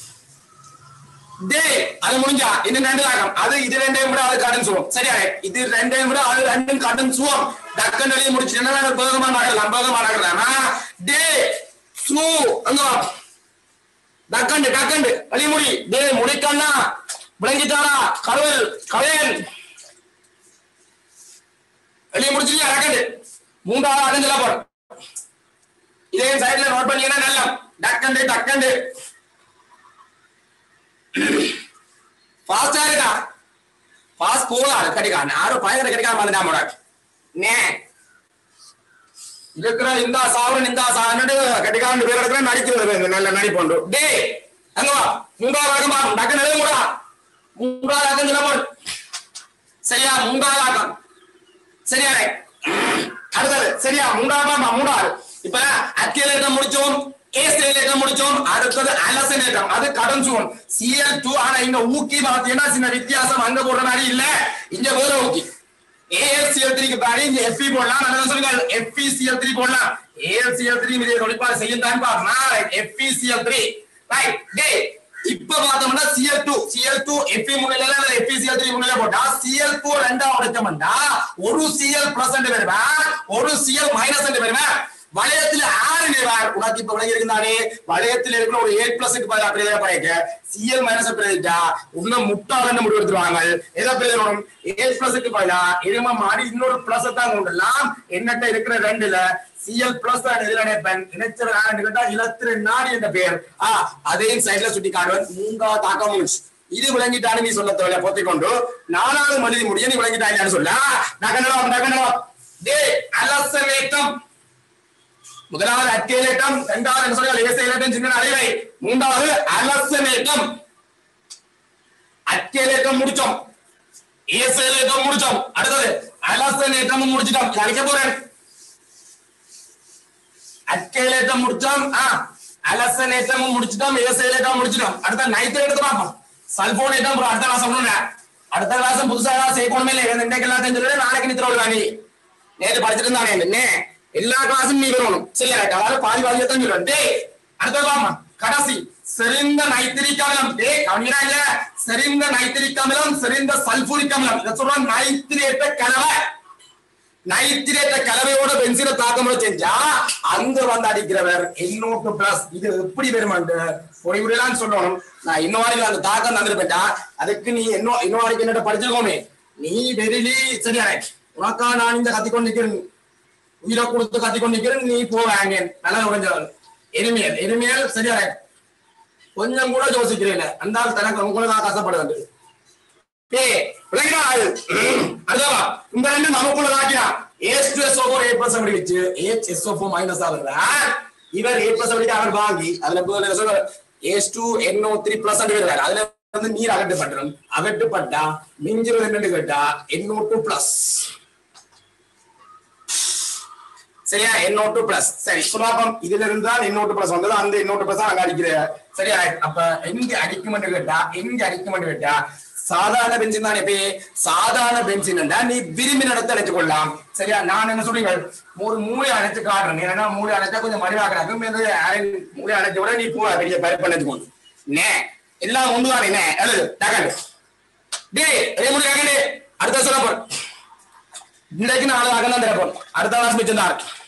டே அது முடிஞ்சா இன்னும் ரெண்டு தாக்கம் அது இது ரெண்டையும் விட அது கடன் சுவம் சரியா இது ரெண்டையும் விட அது ரெண்டும் கடன் சுவம் டக்கன் வெளியே முடிச்சுன்னா பேகமா நடக்கலாம் பேகமா நடக்கலாமா டே சூ அங்க வா டக்கண்டு டக்கண்டு வெளியே முடி டே முடிக்கண்ணா விளங்கிட்டாரா கடவுள் கலையன் வெளியே முடிச்சிருக்கா டக்கண்டு மூன்றாவது அடைஞ்சல போறோம் இதே சைடுல நோட் பண்ணீங்கன்னா நல்லா டக்கண்டு டக்கண்டு ஃபாஸ்டா இருக்கா ஃபாஸ்ட் போகாது கிடைக்கா யாரும் பயங்கர கிடைக்காம வந்துட்டா முட நே இருக்கிற இந்த சாவரன் இந்த சாவரன் கிடைக்காண்டு பேர் இருக்கிற நடிக்கிறது நல்ல நடிப்போண்டு டே அங்க வா மூன்றாவது ஆக்கம் பா டக்கு நிலை மூடா மூன்றாவது ஆக்கம் சொல்ல போடு சரியா மூன்றாவது ஆக்கம் சரியா அடுத்தது சரியா மூன்றாவது மூன்றாவது இப்ப அத்தியலேட்டம் முடிச்சோம் ஏஸ்டேலேட்டம் முடிச்சோம் அடுத்தது அலசனேட்டம் அது கடன் சுவம் சிஎல் டூ ஆனா இங்க ஊக்கி பார்த்தீங்கன்னா சின்ன வித்தியாசம் அங்க போடுற மாதிரி இல்ல இங்க வேற ஊக்கி ஏஎல்சிஎல் த்ரீக்கு பாடி இங்க எஃபி போடலாம் நல்லா சொல்லுங்க எஃபிசிஎல் த்ரீ போடலாம் ஏஎல்சிஎல் த்ரீ இதே தொழிற்பாடு செய்யும் தான் பாருங்க எஃபிசிஎல் த்ரீ ரைட் டே இப்ப பார்த்தோம்னா CL two CL two FE முன்னிலையில அல்லது எஃபிசிஎல் த்ரீ முன்னிலை போட்டா சிஎல் டூ ரெண்டா உடைச்சோம்னா ஒரு சிஎல் பிளஸ் வருவேன் ஒரு சிஎல் மைனஸ் வருவேன் வளையத்துல ஆறு நேரம் உனக்கு இப்ப விளங்கி இருந்தானே வளையத்தில் இருக்கிற ஒரு ஏ பிளஸ்க்கு பதில் அப்படி படைக்க சிஎல் மைனஸ் பிரதிட்டா இன்னும் முட்டாளன்னு முடிவு எடுத்துருவாங்க எதை பிரதிடும் ஏ பிளஸ்க்கு பதிலா எரும மாறி இன்னொரு பிளஸ் தான் கொண்டுலாம் என்னட்ட இருக்கிற ரெண்டுல சிஎல் பிளஸ் தான் எதிர நினைப்பேன் இணைச்சர் கேட்டா இலத்திர நாடி என்ற பெயர் ஆ அதையும் சைட்ல சுட்டி காட்டுவேன் மூங்கா தாக்க முடிச்சு இது விளங்கிட்டான்னு நீ சொல்ல தேவையில்ல பொத்திக் கொண்டு நாலாவது மனித முடிய நீ விளங்கிட்டான்னு சொல்ல நகனலாம் நகனலாம் டே அலசவேட்டம் முதலாவது அத்தியலேட்டம் இரண்டாவது என்ன சொல்றாங்க ஏசையிலேட்டம் சின்ன அடைவை மூன்றாவது அலசனேட்டம் அத்தியலேட்டம் முடிச்சோம் ஏசையிலேட்டம் முடிச்சோம் அடுத்தது அலசனேட்டம் முடிச்சிட்டோம் கணிக்க போறேன் அட்கைலேட்டம் முடிச்சோம் ஆ அலசனேட்டமும் முடிச்சிட்டோம் ஏசைலேட்டம் முடிச்சிட்டோம் அடுத்த நைட்ரேட் பார்ப்போம் சல்போனேட்டம் அப்புறம் அடுத்த கிளாஸ் ஒண்ணும் அடுத்த கிளாஸ் புதுசா ஏதாவது செய்யணுமே இல்லை இன்றைக்கு எல்லாம் தெரிஞ்சது நாளைக்கு நித்திர விடுவா நீ நேற்று படிச்சிட்டு இருந்தானே என்ன எல்லா கிளாஸும் நீ வரணும் சரியா அதாவது பாதி பாதியா தான் சொல்லுவேன் டேய் அடுத்த பாமா கடைசி செறிந்த நைத்திரிக் அமிலம் டேய் கவனிடா இல்ல செறிந்த நைத்திரிக் அமிலம் செறிந்த சல்பூரிக் அமிலம் இதை சொல்றான் நைத்திரேட்ட கலவை நைத்திரேட்ட கலவையோட பென்சில தாக்கமுறை செஞ்சா அங்க வந்து அடிக்கிறவர் இன்னொட்டு பிளஸ் இது எப்படி வருமாண்டு பொறிமுறையெல்லாம் சொல்லணும் நான் இன்னும் வரைக்கும் அந்த தாக்கம் தந்துருப்பேன்டா அதுக்கு நீ இன்னும் இன்னும் வரைக்கும் என்னட்ட படிச்சிருக்கோமே நீ வெறிலி சரியா ரைட் உனக்கா நான் இந்த கத்திக்கொண்டு நிக்கிறேன் உயிரை கொடுத்து கத்திக்கொண்டு நிக்கிறேன் நீ போவாங்க நல்லா உடைஞ்சவன் எருமையல் எருமையல் சரியா ரைட் கொஞ்சம் கூட யோசிக்கிறேன் அந்த ஆள் தனக்கு உங்களை நான் கஷ்டப்படுவேன் ஏய், விளங்கினா அது? அதுவா? இந்த ரெண்டு நமக்குள்ள தாக்கினா H two S O eight percent வச்சு ஏச் எஸ் ஓ மைனஸ் ஆகுறா இவர் எயிட் பர்சன்ட் அவர் வாங்கி அதுல போல சொல்ற H two NO three plus வருவாரு அதுல வந்து நீர் அகட்டுப்பட்டுரும் அகட்டுப்பட்டா மிஞ்சிறது என்னன்னு கேட்டா என்ஓ டூ பிளஸ் சரியா எண்ணூட்டு பிளஸ் சரி சுலாபம் இதுல இருந்தால் எண்ணூட்டு பிளஸ் வந்தது அந்த எண்ணூட்டு பிளஸ் அங்க அடிக்கிற சரியா அப்ப எங்க அடிக்குமென்று கேட்டா எங்க அடிக்குமென்று கேட்டா சாதாரண பென்சின் தான் எப்பே சாதாரண பென்சின் நீ விரும்பி நடத்த அழைச்சு கொள்ளலாம் சரியா நான் என்ன சொல்றீங்க ஒரு மூளை அழைச்சு காட்டுறேன் ஏன்னா மூளை அழைச்சா கொஞ்சம் மடிவாக்குறாங்க மூளை அழைச்ச விட நீ போ பெரிய பருப்பு அழைச்சுக்கோங்க நே எல்லாம் ஒன்று தானே என்ன எழுது டகண்டு டே அதே மூணு டகண்டு அடுத்த சொல்ல போறேன் இன்றைக்கு நாலு அகலம் திறப்போம் அடுத்த கிளாஸ் மிச்சம் தான் இருக்கு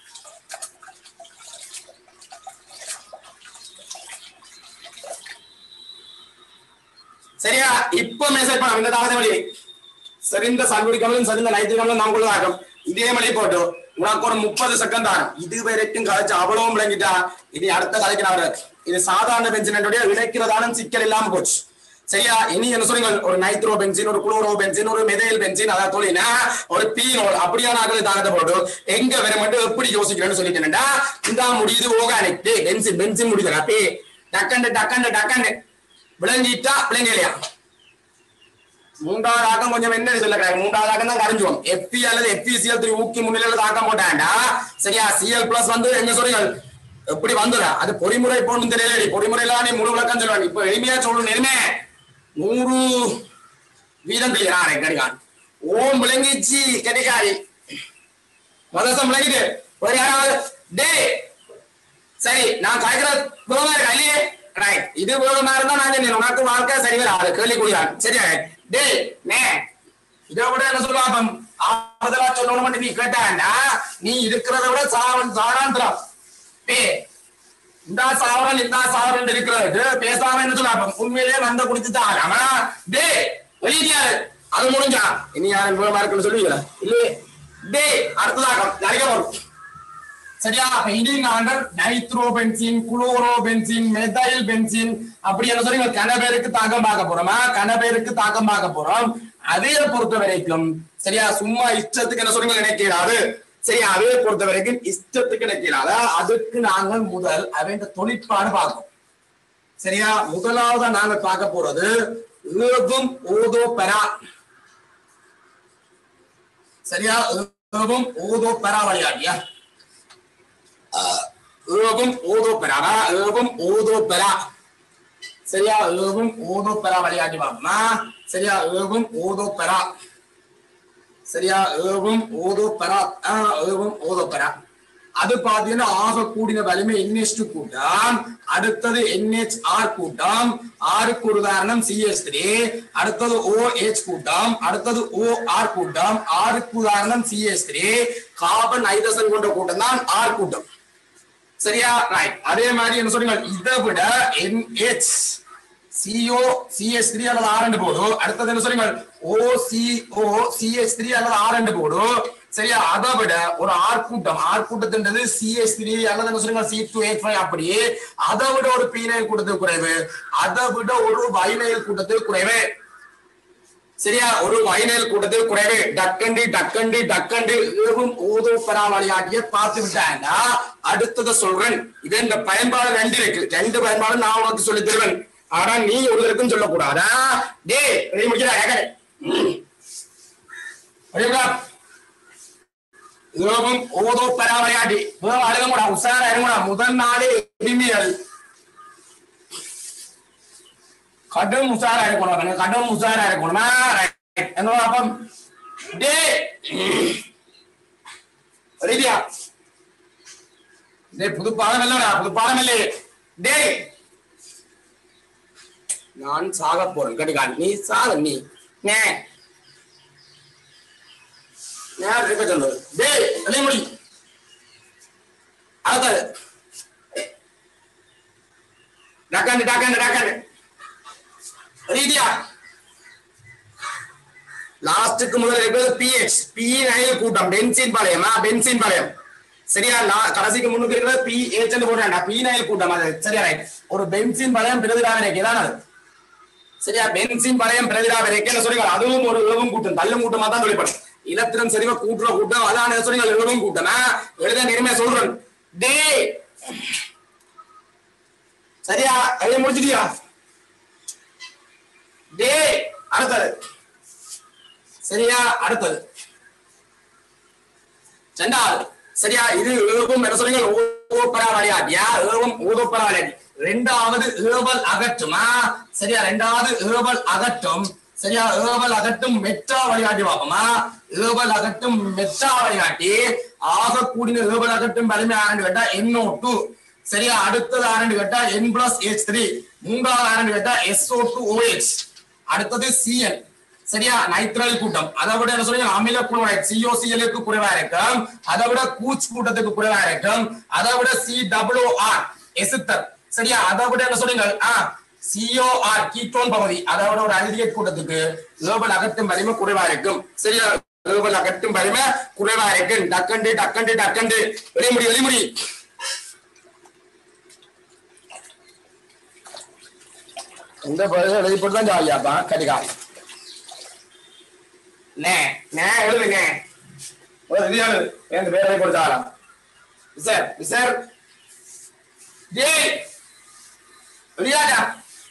சரியா இப்ப மெசேஜ் பண்ண இந்த தாகத்தை வழி சரிந்த சல்வடி கமலும் சரிந்த நைத்திரி கமலும் நாம் கொள்ளாகும் இதே மொழி போட்டு உனக்கு ஒரு முப்பது செகண்ட் தான் இது வரைக்கும் கதைச்சு அவ்வளவும் விளங்கிட்டா இனி அடுத்த கதைக்கு நான் இது சாதாரண பென்சினுடைய விளைக்கிறதான சிக்கல் இல்லாம போச்சு சரியா இனி என்ன சொல்றீங்க ஒரு நைட்ரோ பென்சின் ஒரு குளோரோ பென்சின் ஒரு மெதைல் பென்சின் அதான் தொழினா ஒரு பீனோல் அப்படியான ஆக்களை தாக்கத்தை போட்டு எங்க வர மட்டும் எப்படி யோசிக்கிறேன்னு சொல்லிட்டேன்டா இந்த முடியுது ஓகானிக் டே பென்சின் பென்சின் முடியுது அப்பே டக்கண்டு டக்கண்டு டக்கண்டு விளங்கிட்டா விளங்கலையா மூன்றாவது ஆக்கம் கொஞ்சம் என்ன சொல்ல மூன்றாவது ஆக்கம் தான் கரைஞ்சுவோம் எஃபி அல்லது எஃபிசிஎல் த்ரீ ஊக்கி முன்னிலையில தாக்கம் போட்டாண்டா சரியா சிஎல் பிளஸ் வந்து என்ன சொல்றீங்க எப்படி வந்துடா அது பொறிமுறை போகணும் தெரியல பொறிமுறையில நீ முழு விளக்கம் சொல்லுவாங்க இப்ப எளிமையா சொல்லணும் எளிமே நூறு வீதம் கிளியரா கிடைக்கான் ஓம் விளங்கிச்சு கிடைக்காது மதசம் விளங்கிட்டு ஒரு யாராவது டே சரி நான் காய்க்கிற விரோதமா இருக்கா இல்லையே ரைட் இது விரோதமா இருந்தா நான் சொன்னேன் உனக்கு வாழ்க்கை சரி வராது கேள்வி குடியான் சரியா டே நே இதை விட என்ன சொல்லுவாங்க ஆறுதலா சொல்லணும் மட்டும் நீ கேட்டாண்டா நீ இருக்கிறத விட சாவன் சாராந்திரம் டே இந்த சாவரன் இந்த சாவரன் இருக்கிறது பேசாம என்ன சொல்லுவாங்க உண்மையிலேயே வந்த குடிச்சுதான் ஆனா டே வெளியாரு அது முடிஞ்சா இனி யாரும் விரோதமா இருக்குன்னு சொல்லுவீங்களா இல்லையே டே அடுத்ததாக நிறைய வரும் சரியா பெயிண்டிங் ஆண்டர் nitro benzene chloro benzene methyl benzene அப்படி என்ன சொல்றீங்க கன பேருக்கு தாக்கம் பார்க்க போறோமா கன பேருக்கு தாக்கம் பார்க்க போறோம் அதே பொறுத்த வரைக்கும் சரியா சும்மா இஷ்டத்துக்கு என்ன சொல்றீங்க நினைக்கிறாரு சரியா அதே பொறுத்த வரைக்கும் இஷ்டத்துக்கு நினைக்கிறாரு அதுக்கு நாங்கள் முதல் அவன் தொழிற்பாடு பார்ப்போம் சரியா முதலாவது நாங்கள் பார்க்க போறது ஏதும் ஓதோ பெறா சரியா ஏதும் ஓதோ பெறா விளையாடியா ஏவும் ஓதோ பெறாரா ஏவும் ஓதோ பெறா சரியா ஏவும் ஓதோ பெறா விளையாடி வாமா சரியா ஏவும் ஓதோ பெறா சரியா ஏவும் ஓதோ பெறா ஆ, ஏவும் ஓதோ பெறா அது பாத்தீங்கன்னா ஆக கூடின வலிமை என்எச் கூட்டம் அடுத்தது என்ஹெச் ஆர் கூட்டம் ஆருக்கு ஒரு உதாரணம் சிஎஸ் த்ரீ அடுத்தது ஓ எச் கூட்டம் அடுத்தது ஓ ஆர் கூட்டம் ஆருக்கு உதாரணம் சிஎஸ் த்ரீ கார்பன் ஹைட்ரஜன் கொண்ட கூட்டம் தான் ஆர் கூட்டம் சரியா ரைட் அதே மாதிரி என்ன சொல்றீங்க இதை விட என்ஹெச் சிஓ சிஎஸ் த்ரீ அல்லது ஆர் ரெண்டு போடும் அடுத்தது என்ன சொல்றீங்க ஓசிஓ சிஎஸ் த்ரீ அல்லது ஆர் ரெண்டு போடும் சரியா அதை விட ஒரு ஆர் கூட்டம் ஆர் கூட்டத்தின்றது சிஎஸ் த்ரீ அல்லது என்ன சொல்றீங்க சி டூ எயிட் ஃபைவ் அப்படி அதை விட ஒரு பீனைல் கூட்டத்தில் குறைவு அதை விட ஒரு வைனைல் கூட்டத்தில் குறைவு சரியா ஒரு வைனல் கூட்டத்தில் குறைவு டக்கண்டி டக்கண்டி டக்கண்டி ஏவும் ஓதோ பராமரியாட்டிய பார்த்து விட்டாண்டா அடுத்ததை சொல்றேன் இது இந்த பயன்பாடு ரெண்டு இருக்கு ரெண்டு பயன்பாடு நான் உனக்கு சொல்லி தருவேன் ஆனா நீ ஒருத்தருக்கும் சொல்லக்கூடாதா டே ரெடி முடிக்கிறா கேட்கறேன் ஏவும் ஓதோ பராவரையாட்டி வேவ அழுகம் கூட உசாரா இருங்கடா முதல் நாளே எளிமையல் கடும் உசாரா இருக்கணும் நீங்க கடும் உசாரா இருக்கணுமா Right. என்ன அப்பம் டே ரெடியா டேய் புது பாடம் இல்லடா புது பாடம் இல்லையே டேய் நான் சாக போறேன் கடிகா நீ சாக நீ நே நேரம் இருக்க சொல்லு டேய் வெளிய முடி அடுத்தது டக்காண்டு டக்காண்டு டக்காண்டு ரீதியா லாஸ்டுக்கு முதல்ல இருக்கிறது பிஎச் பி நயல் கூட்டம் பென்சின் பாளையமா பென்சின் பாளையம் சரியா லா- கடைசிக்கு முன்னுக்கு இருக்கிறது பி ஏச் போடுறாங்க பி நயல் கூட்டம் அது சரியா right. ஒரு பென்சின் பாளையம் பிரதிராக இருக்கு இதான் அது சரியா பென்சின் பாளையம் பிரதிராக இருக்கு என்ன சொல்றீங்க அதுவும் ஒரு ஏவும் கூட்டம் தள்ளும் கூட்டமா தான் வெளிப்படும் இலத்திரம் சரிவா கூட்டுற கூட்டம் அதான் என்ன சொல்றீங்க ஏவும் கூட்டம் எழுத நேர்மையா சொல்றேன் டே சரியா எழுதி முடிச்சிட்டியா டே அடுத்தது சரியா அடுத்தது ரெண்டாவது சரியா இது ஏவும் என்ன சொல்றீங்க ஊதப்பரா விளையாட்டியா ஏவும் ஊதப்பரா விளையாடி ரெண்டாவது ஏவல் அகற்றுமா சரியா ரெண்டாவது ஏவல் அகற்றும் சரியா ஏவல் அகட்டும் மெட்டா வழிகாட்டி பார்ப்போமா ஏவல் அகட்டும் மெட்டா வழிகாட்டி ஆக கூடின ஏவல் அகட்டும் வலிமை ஆரண்டு கேட்டா என்ஓ டூ சரியா அடுத்தது ஆரண்டு கேட்டா என் பிளஸ் எச் த்ரீ மூன்றாவது ஆரண்டு கேட்டா எஸ்ஓ டூ ஓஹெச் அடுத்தது சிஎன் சரியா நைட்ரல் கூட்டம் அதை விட என்ன சொல்றீங்க அமில குளோரைட் சிஓசிஎலுக்கு குறைவா இருக்கும் அதை விட கூச் கூட்டத்துக்கு குறைவா இருக்கும் அதை விட சி டபிள்யூ ஆர் எசித்தர் சரியா அதை விட என்ன சொல்றீங்க ஆ சிஓஆர் கீட்டோன் பகுதி அதை விட ஒரு அல்டிகேட் கூட்டத்துக்கு ஏபல் அகட்டும் வலிமை குறைவா இருக்கும் சரியா ஏபல் அகட்டும் வலிமை குறைவா இருக்கும் டக்கண்டு டக்கண்டு டக்கண்டு வெளிமுடி வெளிமுடி இந்த பதில் எழுதிப்பட்டு தான் ஜாலியாப்பா கடிகாரம் நே நே எழுதுங்க ஒரு இது எழுது எந்த பேரை கொடுத்தாராம் விசார் விசார் ஜெய் வெளியாடா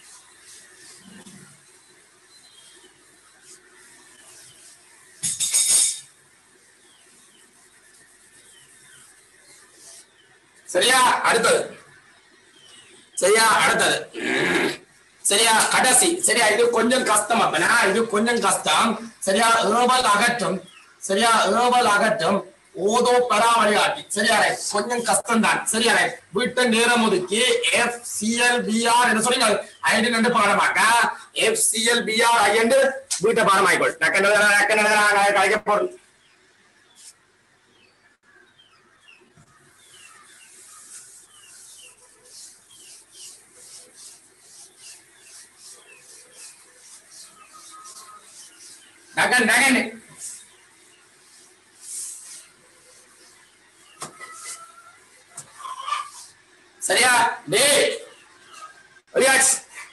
சரியா அடுத்தது சரியா அடுத்தது சரியா கடைசி சரியா இது கொஞ்சம் கஷ்டம் அப்பனா இது கொஞ்சம் கஷ்டம் சரியா ஏவல் அகற்றும் சரியா ஏவல் அகற்றும் ஓதோ பராமரியாட்டி சரியா ரைட் கொஞ்சம் கஷ்டம் தான் சரியா ரைட் வீட்டை நேரம் ஒதுக்கி எஃப் சிஎல் பிஆர் என்ன சொல்றீங்க ஐடி நண்டு பாடமாக்க எஃப் சிஎல் பிஆர் ஐண்டு வீட்டை பாடமாய்க்கொள் நக்கண்டு நக்கண்டு கலைக்க போறோம் நகன் நகன் சரியா டே ரியாக்ஸ்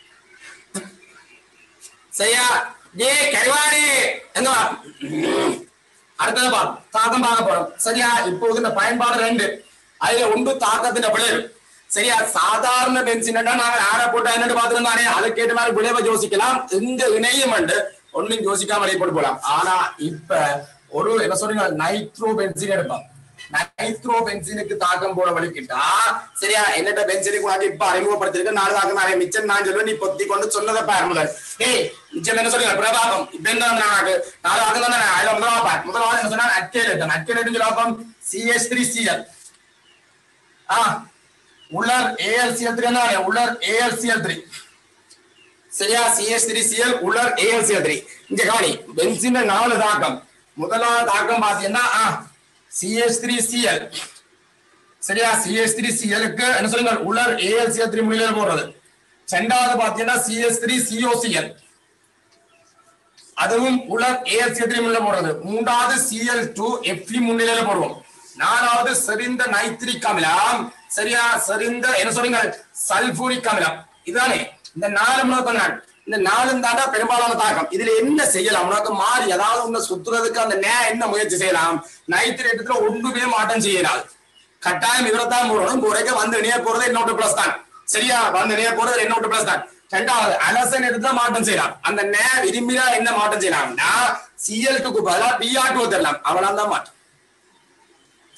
சரியா டே கருவாடி எங்க வா அடுத்தது பா தாக்கம் பார்க்க போறோம் சரியா இப்போது இந்த பயன்பாடு ரெண்டு அதுல ஒன்று தாக்கத்தின் விளைவு சரியா சாதாரண பென்சின் நாங்க ஆற போட்டா என்னன்னு பாத்துருந்தானே அதுக்கேற்ற மாதிரி விளைவை யோசிக்கலாம் எங்க இணையும் ஒன்னும் யோசிக்காம வெளிப்பட்டு போலாம் ஆனா இப்ப ஒரு என்ன சொல்றீங்க நைட்ரோ பென்சின் எடுப்போம் நைட்ரோ பென்சினுக்கு தாக்கம் போட வலிக்கிட்டா சரியா என்னட்ட பென்சினுக்கு உனக்கு இப்ப அறிமுகப்படுத்திருக்க நாலு தாக்கம் நிறைய மிச்சம் நான் சொல்லுவேன் நீ பொத்தி கொண்டு சொன்னதை பாரு முதல் ஏய் மிச்சம் என்ன சொல்றீங்க பிரபாகம் இப்ப என்ன நாக்கு நாலு தாக்கம் தானே அதுல முதலாவது பாரு முதலாவது என்ன சொன்னா அக்கேலேட்டன் அக்கேலேட்டன் சொல்லாப்பம் சிஎஸ் த்ரீ சிஎல் ஆ உள்ளர் ஏஎல்சிஎல் த்ரீ என்ன உள்ளர் ஏஎல்சிஎல் த்ரீ சரியா சிஎஸ் த்ரீ சிஎல் உள்ளர் ஏஎல்சிஎல் த்ரீ இங்க கவனி பென்சின் நாலு தாக்கம் முதலாவது தாக்கம் பாத்தீங்கன்னா சிஎஸ் த்ரீ சிஎல் சரியா சிஎஸ் த்ரீ சிஎலுக்கு என்ன சொல்லுங்க உள்ளர் ஏஎல்சிஎல் த்ரீ முடியல போடுறது ரெண்டாவது பாத்தீங்கன்னா சிஎஸ் த்ரீ சிஓசிஎல் அதுவும் உலர் ஏஎல்சிஎல் த்ரீ முன்னிலை போடுறது மூன்றாவது சிஎல் டூ எஃப்இ முன்னிலையில போடுவோம் நாலாவது செறிந்த நைட்ரிக் அமிலம் சரியா செறிந்த என்ன சொல்றீங்க சல்பூரிக் அமிலம் இதுதானே இந்த நாலு முன்னாள் நான் இந்த நாலும் தாண்டா பெரும்பாலான தாக்கம் இதுல என்ன செய்யலாம் உனக்கு மாறி அதாவது உன்னை சுத்துறதுக்கு அந்த நே என்ன முயற்சி செய்யலாம் நைட்ரேட்டத்துல ஒன்றுமே மாற்றம் செய்யலாம் கட்டாயம் இவரைத்தான் போடணும் குறைக்க வந்து இணைய போறது என்னோட பிளஸ் தான் சரியா வந்து இணைய போறது என்னோட பிளஸ் தான் ரெண்டாவது அலசன் எடுத்து தான் மாற்றம் செய்யலாம் அந்த நே விரும்பினா என்ன மாற்றம் செய்யலாம்னா சிஎல் டுக்கு பதிலா பிஆர் டூ தரலாம் அவ்வளவு தான் மாற்றம்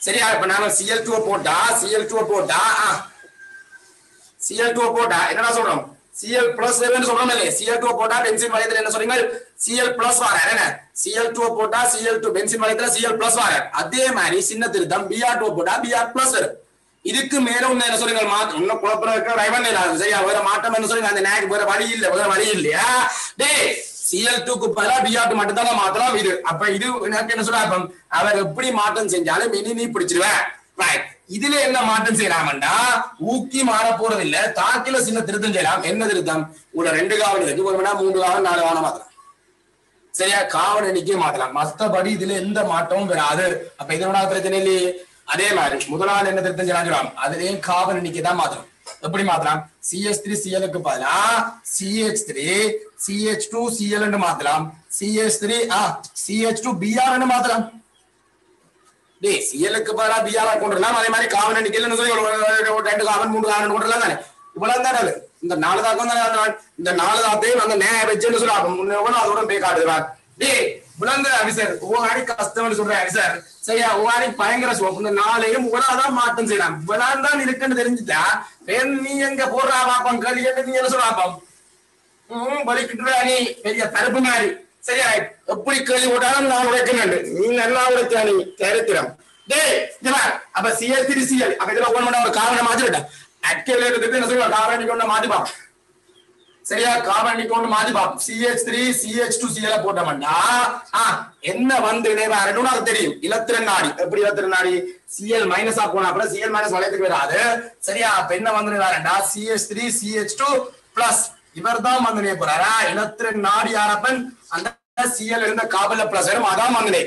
சரியா இப்ப நாம சிஎல் டூ போட்டா சிஎல் டூ போட்டா சிஎல் டூ போட்டா என்னடா சொல்றோம் சிஎல் பிளஸ் சொல்றோம் இல்லையே சிஎல் டூ போட்டா பென்சின் வளையத்துல என்ன சொல்றீங்க சிஎல் பிளஸ் வர என்ன சிஎல் டூ போட்டா சிஎல் டூ பென்சின் வளையத்துல சிஎல் பிளஸ் வர அதே மாதிரி சின்ன திருத்தம் பிஆர் டூ போட்டா பிஆர் பிளஸ் வரும் இதுக்கு மேல ஒண்ணு என்ன சொல்றீங்க மாற்றம் இன்னும் குழப்பம் இருக்கிற ரைவன் இல்ல சரியா வேற மாற்றம் என்ன சொல்றீங்க அந்த நேக்கு வேற வழி இல்ல வேற வழி இல்லையா டேய் சிஎல் டூக்கு பதிலா பிஆர் டூ மட்டும் தான் மாத்தலாம் இது அப்ப இது எனக்கு என்ன சொல்ற அப்ப அவர் எப்படி மாற்றம் செஞ்சாலும் இனி நீ பிடிச்சிருவேன் ரைட் இதுல என்ன மாற்றம் செய்யலாம்டா ஊக்கி மாற போறது இல்ல தாக்கில சின்ன திருத்தம் செய்யலாம் என்ன திருத்தம் உள்ள ரெண்டு காவல் இருக்கு ஒரு மணி நேரம் மூன்று காவல் நாலு காவல் மாத்தலாம் சரியா காவல் எண்ணிக்கையை மாத்தலாம் மத்தபடி இதுல எந்த மாற்றமும் வராது அப்ப இதனோட பிரச்சனை இல்லையே அதே மாதிரி முதலாவது என்ன திருத்தம் செய்யலாம் அதுலயும் காவல் எண்ணிக்கை தான் மாத்தலாம் எப்படி மாத்தலாம் சிஎஸ் த்ரீ சிஎலுக்கு பதிலா CH three CH two CL மாத்தலாம் சிஎஸ் த்ரீ ஆ சிஹெச் டூ பிஆர் மாத்தலாம் டேய் சிஎலுக்கு பதிலா பிஆர் கொண்டு வரலாம் அதே மாதிரி காவல் எண்ணிக்கையில் சொல்லி ஒரு- ஒரு ரெண்டு காவல் மூணு காவல் கொண்டு வரலாம் தானே இவ்வளவு தானே அது இந்த நாலு தாக்கம் தானே அது. இந்த நாலு தாத்தையும் அந்த நே வச்சுன்னு சொல்லி அப்ப முன்ன எவ்வளவு அதோட போய் காட்டுறான் டேய் விளங்குற அபிசர் ஒவ்வொரு கஷ்டம்னு சொல்றேன் அபிசர் சரியா ஒவ்வொரு பயங்கர சோப்பு இந்த நாளையும் உலகதான் மாற்றம் செய்யலாம் விளான் தான் இருக்குன்னு தெரிஞ்சுட்டா வேற நீ எங்க போடுறா பாப்பம் கேள்வி கேட்டு நீ என்ன சொல்றாப்பம் ம் வலிக்கிட்டு நீ பெரிய தரப்பு மாதிரி சரியா எப்படி கேள்வி போட்டாலும் நான் உழைக்கணும் நீ நல்லா உழைச்சா நீ சரித்திரம் டேய் இங்க வா. அப்ப சிஎல் திரு சிஎல் அப்ப இதுல ஒண்ணு பண்ண ஒரு காரணம் மாத்திட்டேன் அக்கேல இருக்கிறது என்ன சொல்லுவா காரணம் கொண்டு மாத்தி பாப்போம் சரியா காரணி கொண்டு மாத்தி பாப்போம் CH three CH two CL போட்டோம்னா ஆ, என்ன வந்து வரணும்னு அது தெரியும் இலத்திரன் நாடி எப்படி இலத்திரன் நாடி சிஎல் மைனஸா போனா கூட சிஎல் மைனஸ் வளையத்துக்கு வராது சரியா அப்ப என்ன வந்து வரண்டா CH three CH two plus இவர் தான் வந்து போறாரா இலத்திரன் நாடி ஆரப்பன் அந்த சிஎல் இருந்த காபல பிளஸ் வரும் அதான் வந்து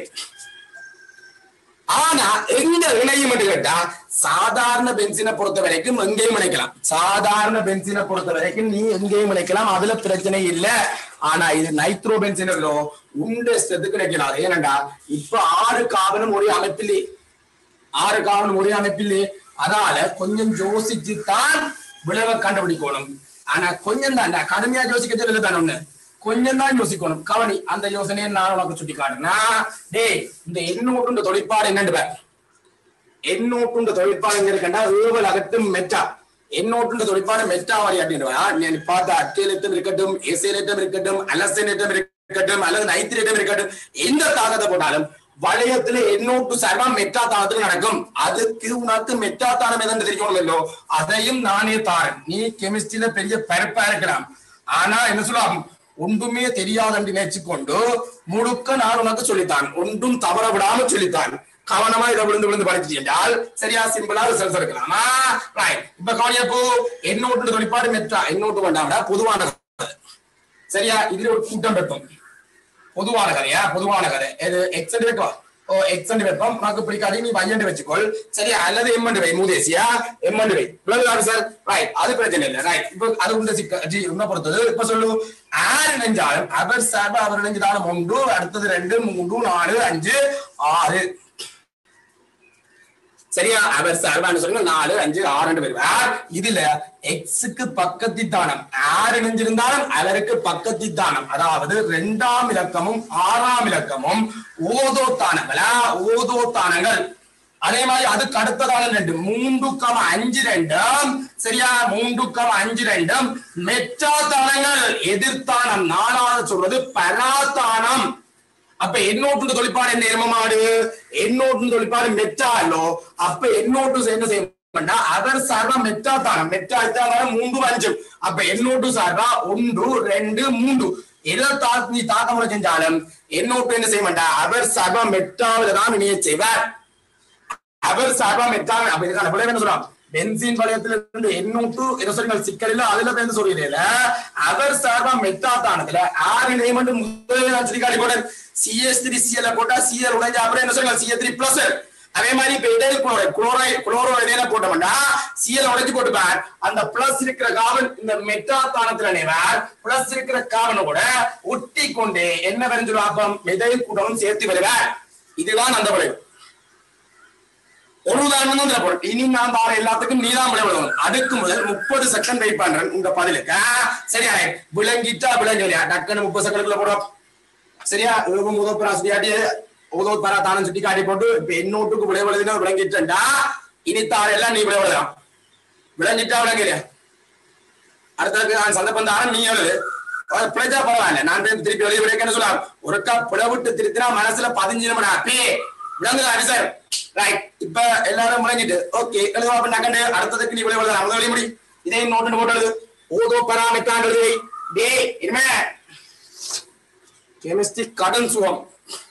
ஆனா எங்க இணையும் என்று கேட்டா சாதாரண பென்சினை பொறுத்த வரைக்கும் எங்கேயும் இணைக்கலாம் சாதாரண பென்சினை பொறுத்த வரைக்கும் நீ எங்கேயும் இணைக்கலாம் அதுல பிரச்சனை இல்ல ஆனா இது நைட்ரோ பென்சினோ உண்டு இஷ்டத்துக்கு இணைக்கலாம் ஏனண்டா இப்ப ஆறு காவலும் ஒரே அமைப்பிலே ஆறு காவலும் ஒரே அமைப்பிலே அதால கொஞ்சம் யோசிச்சு தான் விளைவை கண்டுபிடிக்கணும் ஆனா கொஞ்சம் தான் கடுமையா யோசிக்க தெரியல தானே ஒண்ணு கொஞ்சம் தான் யோசிக்கணும் கவனி அந்த யோசனையை நான் உனக்கு சுட்டி காட்டுனா டேய் இந்த எண்ணூட்டு தொழிற்பாடு என்னன்னு பாரு எண்ணூட்டு தொழிற்பாடு எங்க இருக்கண்டா ஏவல் அகட்டும் மெட்டா எண்ணூட்டு தொழிற்பாடு மெட்டா வாரி அப்படின்றா நீ பார்த்த அக்கேலட்டம் இருக்கட்டும் எசேலட்டம் இருக்கட்டும் அலசேலட்டம் இருக்கட்டும் அல்லது நைத்திரேட்டம் இருக்கட்டும் எந்த தாக்கத்தை போட்டாலும் வளையத்துல எண்ணூட்டு சர்வா மெட்டா தானத்துக்கு நடக்கும் அதுக்கு உனக்கு மெட்டா தானம் எதுன்னு தெரியுமோ அதையும் நானே தாரேன் நீ கெமிஸ்ட்ரியில பெரிய பரப்பா இருக்கலாம் ஆனா என்ன சொல்லலாம் ஒன்றுமே தெரியாது என்று நினைச்சுக்கொண்டு முழுக்க நான் உனக்கு சொல்லித்தான் ஒன்றும் தவற விடாம சொல்லித்தான் கவனமா இதை விழுந்து விழுந்து படிச்சு என்றால் சரியா சிம்பிளா ரிசல்ட் இருக்கலாமா ரைட் இப்ப கவனியப்போ எண்ணூட்டு தொழிற்பாடு மெட்டா எண்ணூட்டு வேண்டாம்டா பொதுவான கதை. சரியா இதுல ஒரு கூட்டம் வைப்போம் பொதுவான கதையா பொதுவான கதை இது எக்ஸண்ட் வைக்கவா ஓ எக்ஸண்ட் வைப்போம் உனக்கு பிடிக்காது நீ வையண்டு வச்சுக்கொள் சரியா அல்லது எம்மண்டு வை மூதேசியா எம்மண்டு வை விளங்குதாரு சார் ரைட் அது பிரச்சனை இல்லை ரைட் இப்போ அது உண்ட சிக்க ஜி உன்ன பொறுத்தது இப்ப சொல்லு ஆறு நெஞ்சாலும் அவர் சார்பு அவர் நெஞ்சாலும் ஒன்று அடுத்தது ரெண்டு மூன்று நாலு அஞ்சு ஆறு சரியா அவர் சார்பான்னு சொல்லுங்க நாலு அஞ்சு ஆறு வருவார் இதுல எக்ஸுக்கு பக்கத்தி தானம் ஆறு இணைஞ்சிருந்தாலும் அவருக்கு பக்கத்தி தானம் அதாவது ரெண்டாம் இலக்கமும் ஆறாம் இலக்கமும் ஓதோ தானங்களா ஓதோ தானங்கள் அதே மாதிரி அதுக்கு அடுத்ததான ரெண்டு மூன்று கம் அஞ்சு ரெண்டும் சரியா மூன்று கம் அஞ்சு ரெண்டும் மெச்சா தானங்கள் எதிர்த்தானம் நாலாவது சொல்றது பராத்தானம் அப்ப எண்ணூட்டு தொழிற்பாடு என்ன எருமமாடு எண்ணூட்டு தொழிற்பாடு மெட்டாலோ அப்ப எண்ணூட்டு என்ன செய்ய மாட்டா அவர் சார்பா மெட்டா தானம் மெட்டா தானம் மூன்று அஞ்சு அப்ப எண்ணூட்டு சார்பா ஒன்று ரெண்டு மூன்று எதை தா நீ தாக்க முறை செஞ்சாலும் எண்ணூட்டு என்ன செய்ய மாட்டா அவர் சார்பா மெட்டாவில தான் இணைய செய்வார் அவர் சார்பா மெட்டா அப்ப இதுக்கான விளைவு என்ன சொல்றான் பென்சின் வளையத்துல இருந்து எண்ணூட்டு என்ன சொல்றீங்க சிக்கல் இல்ல அதுல இருந்து சொல்றீங்க அவர் சார்பா மெட்டா தானத்துல ஆறு நியமண்டு முதல் சிரிக்காடி போட சிஎஸ் த்ரீ சிஎல் போட்டா சிஎல் உடைஞ்சு அப்புறம் என்ன சொல்லுங்க சிஎஸ் த்ரீ பிளஸ் அதே மாதிரி இப்ப இடையில் குளோரைட் குளோரைட் குளோரோ இடையில போட்டோம்னா சிஎல் உடைச்சு போட்டுப்பார் அந்த பிளஸ் இருக்கிற காவன் இந்த மெட்டா தானத்துல நினைவார் பிளஸ் இருக்கிற காவனை கூட ஒட்டி கொண்டு என்ன வரைஞ்சிருவாப்பம் மெதைல் கூட்டமும் சேர்த்து வருவார் இதுதான் அந்த விளைவு ஒரு உதாரணம் தான் போறோம் இனி நான் தார எல்லாத்துக்கும் நீதான் விளைவிடணும் அதுக்கு முதல் முப்பது செகண்ட் வெயிட் பண்றேன் உங்க பதிலுக்கு ஆ, சரியா விளங்கிட்டா விளங்கலையா டக்குன்னு முப்பது செகண்டுக்குள்ள போறோம் சரியா இவங்க முதல் ஆசிரியாட்டி ஓதோ பராத்தானம் சுட்டி காட்டி போட்டு இப்ப என்னோட்டுக்கு விளைவழுதுன்னு விளங்கிட்டா இனித்தாள் எல்லாம் நீ விளைவழுதான் விளங்கிட்டா விளங்குறியா அடுத்ததுக்கு நான் சந்தர்ப்பம் தாரம் நீ எழுது அது பிழைச்சா பரவாயில்ல நான் போய் திருப்பி வெளியே விடைக்கன்னு சொல்லலாம் ஒருக்கா பிளவிட்டு திருத்தினா மனசுல பதிஞ்சிருமடா பே விளங்குதா சார் ரைட் இப்ப எல்லாரும் விளங்கிட்டு ஓகே எழுதுவா அப்ப நக்கண்டு அடுத்ததுக்கு நீ விளைவு எழுதலாம் முதல் முடி இதே நோட்டு போட்டு எழுது ஓதோ பராமித்தான் எழுது டே இனிமே கெமிஸ்ட்ரி கடன் சுகம்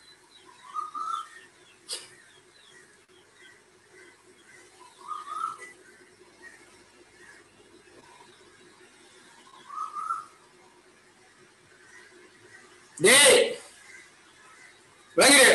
டேய் விளங்குது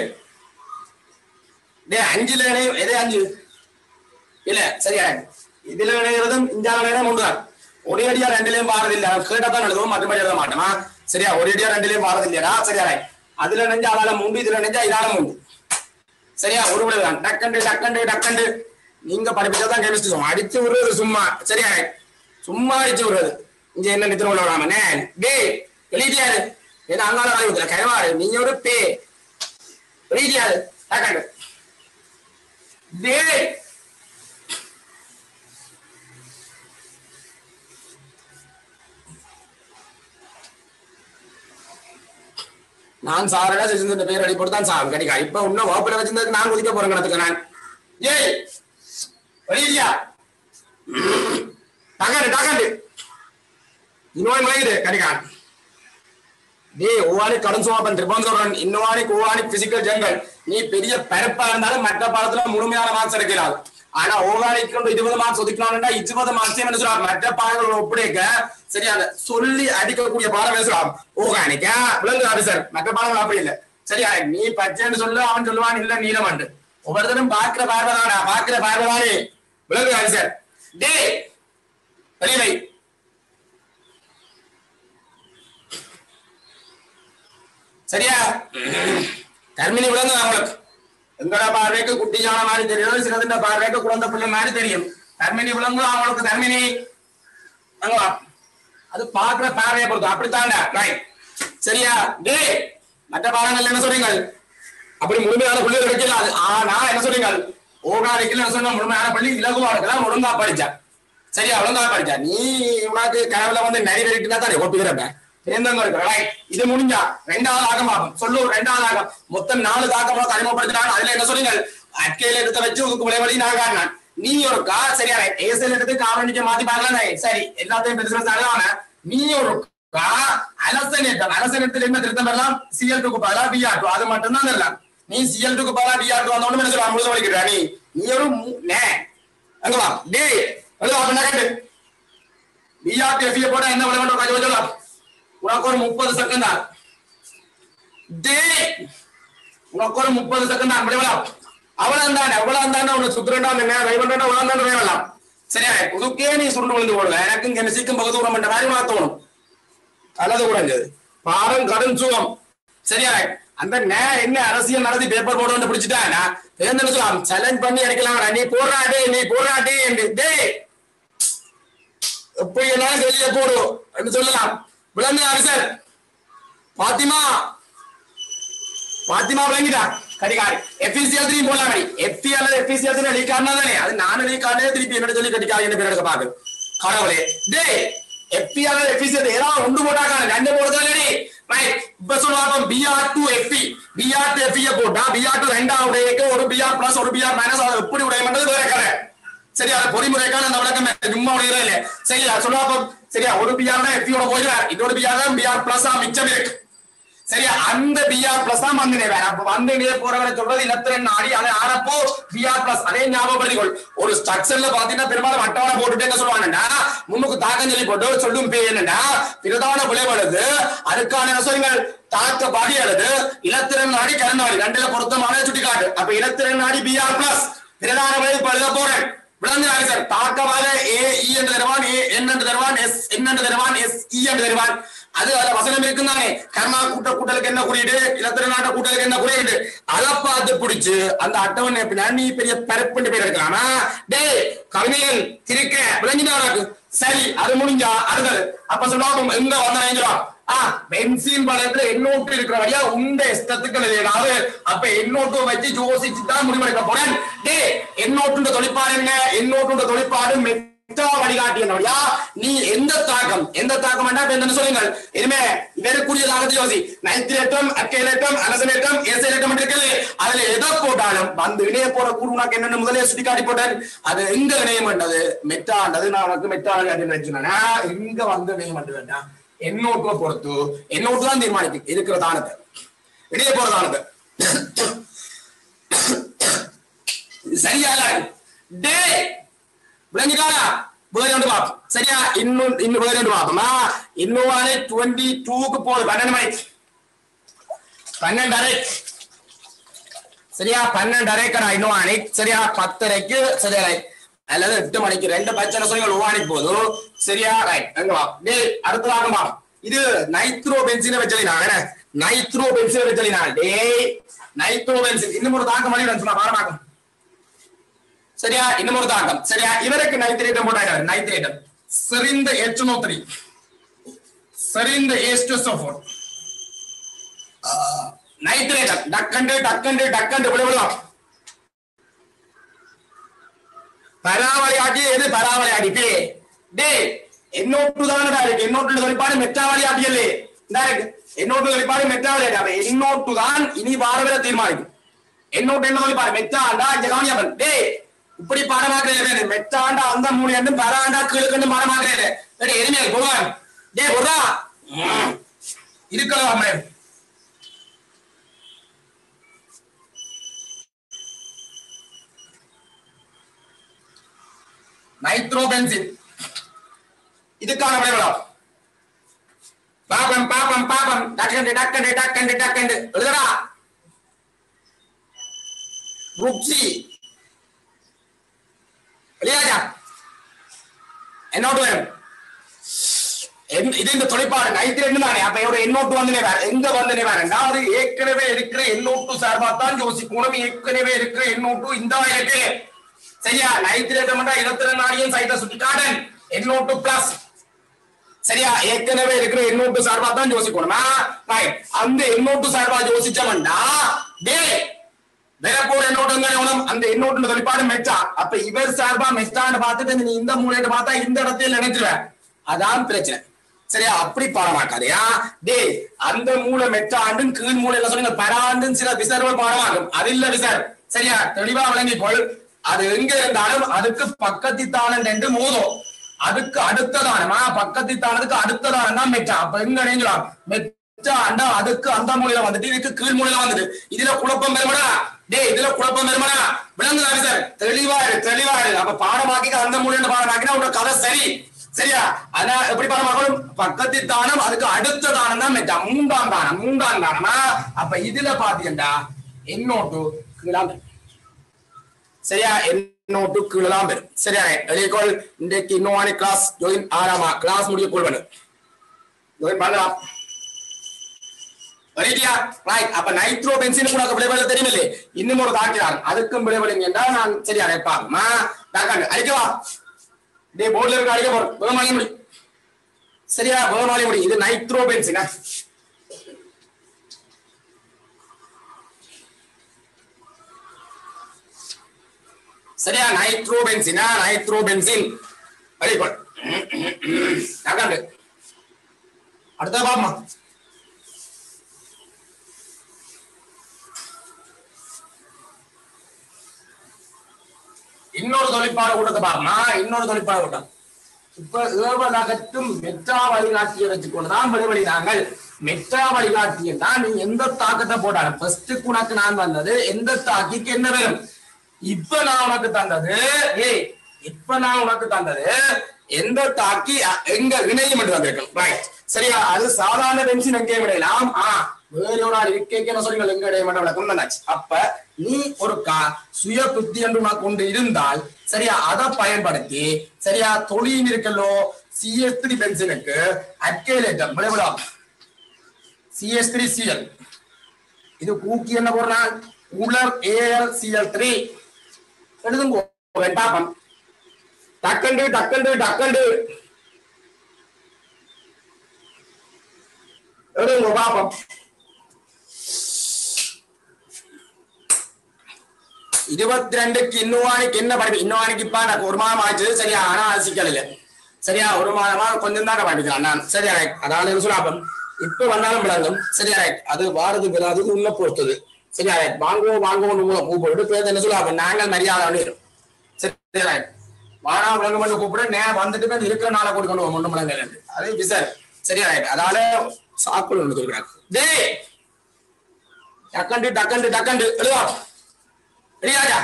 டேய் அஞ்சுல இணையும் எதே அஞ்சு இல்ல சரியா இதுல இணைகிறதும் இந்தியாவில் இணையம் ஒன்றுதான் ஒரே அடியா ரெண்டுலயும் பாரதில்லை கேட்டா தான் எழுதுவோம் மற்றபடி எழுத மாட்டோமா சரியா ஒரே அடியா ரெண்டுலயும் பாரதில்லையா சரியா right. அதுல நெஞ்சா அதால மூண்டு இதுல நெஞ்சா இதால மூண்டு சரியா ஒரு விட தான் டக்கண்டு டக்கண்டு டக்கண்டு நீங்க படிப்பிச்சதான் கெமிஸ்ட்ரி சும்மா அடிச்சு விடுறது சும்மா சரியா right. சும்மா அடிச்சு விடுறது இங்க என்ன நித்திர உள்ள விடாம டேய் எழுதியாரு ஏன்னா அங்கால வாங்கி விட்டுல கயவாடு நீங்க ஒரு பே எழுதியாரு டக்கண்டு டேய் நான் சாரடா செஞ்சிருந்த பேர் அடி போட்டு தான் சார் கிடைக்கா இப்ப இன்னும் வகுப்புல வச்சிருந்ததுக்கு நான் குதிக்க போறேன் கணத்துக்கு நான் ஏய் வெளியா டக்காண்டு டக்காண்டு இன்னொரு மலைக்குது கிடைக்கா டேய் ஓவானிக் கடன் சுவாபன் திருப்பம் சொல்றேன் இன்னோவானிக் ஓவானிக் பிசிக்கல் ஜங்கல் நீ பெரிய பரப்பா இருந்தாலும் மற்ற பாடத்துல முழுமையான மார்க்ஸ் எடுக்கலாம் ஆனா ஓவானிக் கொண்டு இருபது மார்க்ஸ் ஒதுக்கலாம்னா இருபது மார்க்ஸ் என்ன சொல்றாங்க மற்ற பாடங்களோட ஒப்படைக்க சரி அந்த சொல்லி அடிக்கக்கூடிய பாடம் என்ன சொல்றான் ஓகானிக்கா விளங்கு ஆபிசர் மற்ற பாடங்கள் அப்படி இல்ல சரியா நீ பச்சைன்னு சொல்லு அவன் சொல்லுவான் இல்ல நீலமண்டு ஒவ்வொருத்தரும் பாக்குற பார்வைதானா பாக்குற பார்வைதானே விளங்கு ஆபிசர் டே வெளியை சரியா கர்மினி விளங்கு அவங்களுக்கு எங்கட பார்வைக்கு குட்டி ஜான மாதிரி தெரியும் சிலதுண்ட பார்வைக்கு குழந்தை பிள்ளை மாதிரி தெரியும் கர்மினி விளங்கு அவங்களுக்கு கர்மினி அங்க வா. அது பாக்குற பார்வையை பொறுத்து அப்படித்தாண்டா ரைட் சரியா டே மற்ற பாடங்கள் என்ன சொல்றீங்க அப்படி முழுமையான புள்ளி கிடைக்கல அது ஆனா என்ன சொல்றீங்க ஓகானிக்கல என்ன சொன்ன முழுமையான பள்ளி இலகுவா இருக்கலாம் ஒழுங்கா படிச்சா சரியா ஒழுங்கா படிச்சா நீ உனக்கு கனவுல வந்து நிறைவேறிட்டுனா தானே ஒப்புகிறப்ப தேர்ந்தவங்க இருக்கிற ரைட் இது முடிஞ்சா ரெண்டாவது ஆகம் ஆகும் சொல்லு ரெண்டாவது ஆகம் மொத்தம் நாலு தாக்கமா அறிமுகப்படுத்தினாங்க அதுல என்ன சொல்றீங்க அட்கையில எடுத்த வச்சு உனக்கு விளைவழி நான் காட்டினான் நீ ஒரு கா சரியா ஏசல் எடுத்து காவலிக்க மாத்தி பார்க்கலாம் சரி எல்லாத்தையும் பிசினஸ் ஆகலாம் நீ ஒரு கா அலசனேட்டம் அலசனேட்டத்தில் என்ன திருத்தம் வரலாம் சிஎல் டூக்கு பதிலா பிஆர் டூ அது மட்டும் தான் வரலாம் நீ சிஎல் டூக்கு பதிலா பிஆர் டூ வந்தோன்னு என்ன சொல்லுவா முழுத வலிக்கிறா நீ நீ ஒரு மு- நே அங்க வா டே அங்க வா பண்ண கேட்டு பிஆர் டூ எஃப்ஏ போட்டா என்ன விளையாட்டு கொஞ்சம் சொல்லலாம் உனக்கு ஒரு முப்பது செகண்ட் தான் டே உனக்கு ஒரு முப்பது செகண்ட் தான் விளையாடலாம் அவ்வளவு தானே அவ்வளவு தானே உனக்கு சுத்துறா என்ன ரை பண்றா அவ்வளவு தானே விளையாடலாம் சரியா புதுக்கே நீ சுருண்டு விழுந்து போடுவ எனக்கும் கெமிசிக்கும் பகுதி தூரம் பண்ற மாதிரி மாத்தணும் அல்லது கூடஞ்சது பாரம் கடன் சுகம் சரியா அந்த நே என்ன அரசியல் நடத்தி பேப்பர் போட வந்து பிடிச்சிட்டானா தேர்ந்தெடு சொல்லலாம் சேலஞ்ச் பண்ணி அடிக்கலாம் நீ போடுறாடே நீ போடுறாடே என்று டேய் எப்படி எல்லாம் வெளியே போடு என்று சொல்லலாம் விளங்கு அரசர் பாத்திமா பாத்திமா விளங்கிட்டா கடிகாரி எஃபிசியல் திரும்பி போடலாம் மணி எஃபி அல்லது எஃபிசியல் திரும்பி அடிக்காருனா தானே அது நானும் நீக்கானே திருப்பி என்னோட சொல்லி கடிக்காரி என்ன பேர் எடுக்க பாக்கு கடவுளே டேய் எஃபி அல்லது எஃபிசியல் ஏதாவது ஒன்று போட்டாக்கான ரெண்டு போடுதானே ரைட் இப்ப சொல்லுவாங்க BR two FE BR two FE போட்டா பிஆர் டு ரெண்டாவது ஒரு பிஆர் பிளஸ் ஒரு பிஆர் மைனஸ் அது எப்படி உடையமன்றது வேற கதை சரியா அது பொறிமுறைக்கான அந்த விளக்கம் சும்மா உடையதே இல்ல சரியா சொல்லுவாங்க சரியா ஒரு பிஆர் தான் எஃபியோட போயிடுறார் இன்னொரு பிஆர் தான் பிஆர் பிளஸ் மிச்சம் இருக்கு சரியா அந்த பிஆர் பிளஸ் தான் வந்து வேற அப்ப வந்து நேர் போறவரை சொல்றது இலத்திரன் நாடி அதை ஆறப்போ பிஆர் பிளஸ் அதே ஞாபகப்படுத்திக்கொள் ஒரு ஸ்ட்ரக்சர்ல பாத்தீங்கன்னா பெரும்பாலும் அட்டவணை போட்டுட்டு என்ன சொல்லுவாங்கன்னா முன்னுக்கு தாக்கம் சொல்லி போட்டு சொல்லும் பே என்னன்னா பிரதான விளைவழுது அதுக்கான என்ன சொல்லுங்க தாக்க பாடி எழுது இலத்திரன் நாடி கரண்ட் நாடி ரெண்டுல பொருத்தமான சுட்டி காட்டு அப்ப இலத்திரன் நாடி பிஆர் பிளஸ் பிரதான விளைவு எழுத போறேன் விளங்குறாங்க சார் தாக்கமாக ஏ இ என்று தருவான் ஏ என் என்று தருவான் எஸ் என் என்று தருவான் எஸ் இ என்று தருவான் அது அதுல வசனம் இருக்கும் தானே கர்மா கூட்ட கூட்டலுக்கு என்ன குறியீடு இலத்திர நாட்ட கூட்டலுக்கு என்ன குறியீடு அதை பார்த்து பிடிச்சு அந்த அட்டவணை எப்படின்னா நீ பெரிய பரப்புண்டு பேர் எடுக்கலாமா டேய் கவிஞன் திருக்க விளங்கிட்டா உனக்கு சரி அது முடிஞ்சா அடுத்தது அப்ப சொல்லுவாங்க எங்க வந்தா ஆ பென்சின் படத்துல எண்ணூட்டு இருக்கிற வழியா உண்ட இஷ்டத்துக்கு ஏதாவது அப்ப எண்ணூட்டு வச்சு யோசிச்சு தான் முடிவெடுக்க போறேன் டே எண்ணூட்டுன்ற தொழிற்பாடு என்ன எண்ணூட்டுன்ற தொழிற்பாடு மெட்டா வழிகாட்டி என்னவழியா நீ எந்த தாக்கம் எந்த தாக்கம் வேண்டாம் இப்ப என்னன்னு சொல்லுங்கள் இனிமே இதற்குரிய தாக்கத்தை யோசி நைட்ரேட்டம் அக்கைலேட்டம் அனசனேட்டம் ஏசைலேட்டம் இருக்குது அதுல எதை போட்டாலும் வந்து இணைய போற கூடு உனக்கு என்னன்னு முதலே சுட்டி காட்டி போட்டேன் அது எங்க இணையம் பண்ணது மெட்டாண்டது நான் உனக்கு மெட்டா வழிகாட்டி வச்சுனா எங்க வந்து இணையம் பண்ணது வேண்டாம் என்னோட்டுவை பொறுத்து என்னோட்டு தான் தீர்மானிக்கும் இருக்கிற தானத்தை இணைய போற தானத்தை இது சரியா இல்ல? டே விளங்கிட்டாரா வேற ஒன்று பார்ப்போம் சரியா இன்னும் இன்னும் வேற ஒன்று பார்ப்போமா இன்னும் டுவெண்ட்டி டூக்கு போகுது பன்னெண்டு மணிக்கு பன்னெண்டரை சரியா பன்னெண்டரைக்கு நான் இன்னும் அணை சரியா பத்தரைக்கு சரியா ரைட் அல்லது எட்டு மணிக்கு ரெண்டு பச்சை சொல்லி ஓவானிக்கு போதும் சரியா ரைட் எங்க வா டே அடுத்ததாக வா இது நைத்ரோ பென்சினை வச்சலினா என்ன நைத்ரோ பென்சினை வச்சலினா டே நைத்ரோ பென்சில் இன்னும் ஒரு தாக்கம் பண்ணி சொன்னா பாரமாக்கும் சரியா இன்னும் ஒரு தாக்கம் சரியா இவருக்கு நைத்ரேட்டம் போட்டாங்க நைத்ரேட்டம் செறிந்த எச்சுனோ த்ரீ செறிந்த ஏஸ்டோசோஃபோர் நைட்ரேட்டம் டக்கண்டு டக்கண்டு டக்கண்டு விடுவிடலாம் பராவளையாட்டி எது பராவளையாடி பே டே என்னோட்டு தானடா இருக்கு என்னோட்டு வெளிப்பாடு மெட்டாவளி ஆட்டியல்லே இந்த இருக்கு என்னோட்டு வெளிப்பாடு மெட்டாவளி ஆட்டி அப்ப என்னோட்டு தான் இனி வாரவரை தீர்மானிக்கும் என்னோட்டு என்ன வெளிப்பாடு மெட்டாண்டா இங்க கவனியவன் டே இப்படி பாடமாக்குறேன் மெட்டாண்டா அந்த மூணு எண்ணு பராண்டா கீழுக்கண்டு பாடமாக்குறேன் டே எருமையா போவான் டே போடா இருக்கலாம் அம்மே நைட்ரோபென்சின் இதுக்கான விளைவுலாம் பாப்பம் பாப்பம் பாப்பம் டக்கண்டு டக்கண்டு டக்கண்டு டக்கண்டு எழுதுடா ருக்ஸி வெளியாஜா என்னோட்டு வேணும் என்- இது இந்த தொலைப்பாடு நைட்ரேட் தானே அப்ப இவரோட எண்ணோட்டு வந்து வேற எங்க வந்து வேற ரெண்டாவது ஏற்கனவே இருக்கிற எண்ணோட்டு சார்பா தான் யோசிக்கணும் ஏற்கனவே இருக்கிற எண்ணோட்டு இந்த இருக்கு சரியா நைட்ரேட் மட்டும் இருபத்தி ரெண்டு நாளையும் சைட்டை சுட்டி காடன் எண்ணோட்டு பிளஸ் சரியா ஏற்கனவே இருக்கிற எண்ணூட்டு சார்பா தான் யோசிக்கணுமா ரைட் அந்த எண்ணூட்டு சார்பா யோசிச்சவன்டா டே வேறப்போற எண்ணோட்டம் கவனம் அந்த எண்ணோட்டு வெளிப்பாடு மெச்சா அப்ப இவர் சார்பா மெச்சான்னு பார்த்துட்டு நீ இந்த மூலையில பார்த்தா இந்த இடத்துல நினைச்சிருவ அதான் பிரச்சனை சரியா அப்படி பாடமாக்காதயா டே அந்த மூளை மெச்சாண்டும் கீழ் மூலையில சொன்னீங்க பராண்டும் சில விசர்வல் பாடமாகும் அது இல்ல விசர் சரியா தெளிவா விளங்கிக்கொள் அது எங்க இருந்தாலும் அதுக்கு பக்கத்தித்தானம் ரெண்டு மோதும் அதுக்கு அடுத்ததானமா பக்கத்தித்தானதுக்கு அடுத்ததானம் தான் மெச்சா அப்ப எங்க நினைக்கலாம் மெச்சா அண்டா அதுக்கு அந்த மூலையில வந்துட்டு இதுக்கு கீழ் மூலையில வந்துட்டு இதுல குழப்பம் பெருமடா டேய் இதுல குழப்பம் பெருமடா விளங்குதா சார் தெளிவா இரு தெளிவா இரு அப்ப பாடமாக்கி அந்த மூலையில பாடமாக்கினா உங்க கதை சரி சரியா ஆனா எப்படி பாடமாக்கணும் பக்கத்து தானம் அதுக்கு அடுத்த தானம் தான் மெச்சா மூன்றாம் தானம் மூன்றாம் தானமா அப்ப இதுல பாத்தீங்கடா என்னோட்டு கீழாம் பெறும். சரியா என்னோட்டு கீழலாம் பெறும் சரியா எழுதிக்கொள் இன்றைக்கு இன்னொரு கிளாஸ் ஜோயின் ஆறாமா கிளாஸ் முடிய கொள் பண்ணு ஜோயின் பண்ணலாம் ரைட்டியா ரைட் அப்ப நைட்ரோ பென்சில் கூட விளைவுகள் தெரியுமில்லே இன்னும் ஒரு தாக்கிறான் அதுக்கும் விளைவுகள் என்றால் நான் சரியா அழைப்பாங்கம்மா தாக்காண்டு அழிக்கவா டே போர்ட்ல இருக்க அழிக்க போறோம் வேகமாளி முடி சரியா வேகமாளி முடி இது நைட்ரோ பென்சில் சரியா நைட்ரோ பென்சினா நைட்ரோ பென்சின் அழிப்போம் தாக்காண்டு அடுத்த பாப்பமா இன்னொரு தொழிற்பாடு கூட்டத்தை பார்க்கணும் இன்னொரு தொழிற்பாடு கூட்டம் இப்ப ஏவலகற்றும் மெட்ரா வழிகாட்டியை வச்சுக்கொண்டுதான் விடுபடினாங்கள் மெட்ரா வழிகாட்டியை தான் நீ எந்த தாக்கத்தை போட்டாலும் ஃபர்ஸ்ட் உனக்கு நான் வந்தது எந்த தாக்கிக்கு என்ன வரும் இப்ப நான் உனக்கு தந்தது ஏய் இப்ப நான் உனக்கு தந்தது எந்த தாக்கி அ, எங்க இணையம் என்று வந்திருக்கும் ரைட் சரியா அது சாதாரண பென்சின் எங்கே விடையலாம் ஆ வேற ஒரு ஆள் இருக்கேன்னு என்ன சொல்லுங்கள் எங்க இடையே மட்டும் விளக்கம் தந்தாச்சு அப்ப நீ ஒரு கா சுய புத்தி என்று உனக்கு கொண்டு இருந்தால் சரியா அதை பயன்படுத்தி சரியா தொழில் இருக்கல்லோ சிஎஸ் த்ரீ பென்சிலுக்கு அக்கேலேட்டம் விளைவிடலாம் சிஎஸ் த்ரீ சிஎல் இது கூக்கி என்ன போடுறான் உலர் ஏஎல் சிஎல் த்ரீ எழுதுங்க பாப்பம் டக்கண்டு டக்கண்டு டக்கண்டு எடுங்க பாப்போம் இருபத்தி ரெண்டுக்கு இன்னுவானிக்கு என்ன படிப்பு இன்னுவானிக்கு இப்ப எனக்கு ஒரு மாதம் ஆச்சு சரியா ஆனா அது சிக்கல் இல்ல சரியா ஒரு மாதமா கொஞ்சம் தான் படிக்கிறான் நான் சரியா ரைட் அதாவது சுலாபம் இப்ப வந்தாலும் விளங்கும் சரியா ரைட் அது வாரது விடாது உள்ள பொறுத்தது சரியா ரைட் வாங்குவோம் வாங்குவோம் உங்களை கூப்பிட்டு பேர் என்ன சுலாபம் நாங்கள் மரியாதை பண்ணிடும் சரியா ரைட் வானா விளங்க பண்ணி கூப்பிட்டு நே வந்துட்டு போய் இருக்கிற நாளை கொடுக்கணும் ஒண்ணு முழங்கல் அது விசார் சரியா ரைட் அதால சாக்குள் ஒண்ணு கொடுக்குறாங்க டேய் டக்கண்டு டக்கண்டு டக்கண்டு எழுவா ரெடியாடா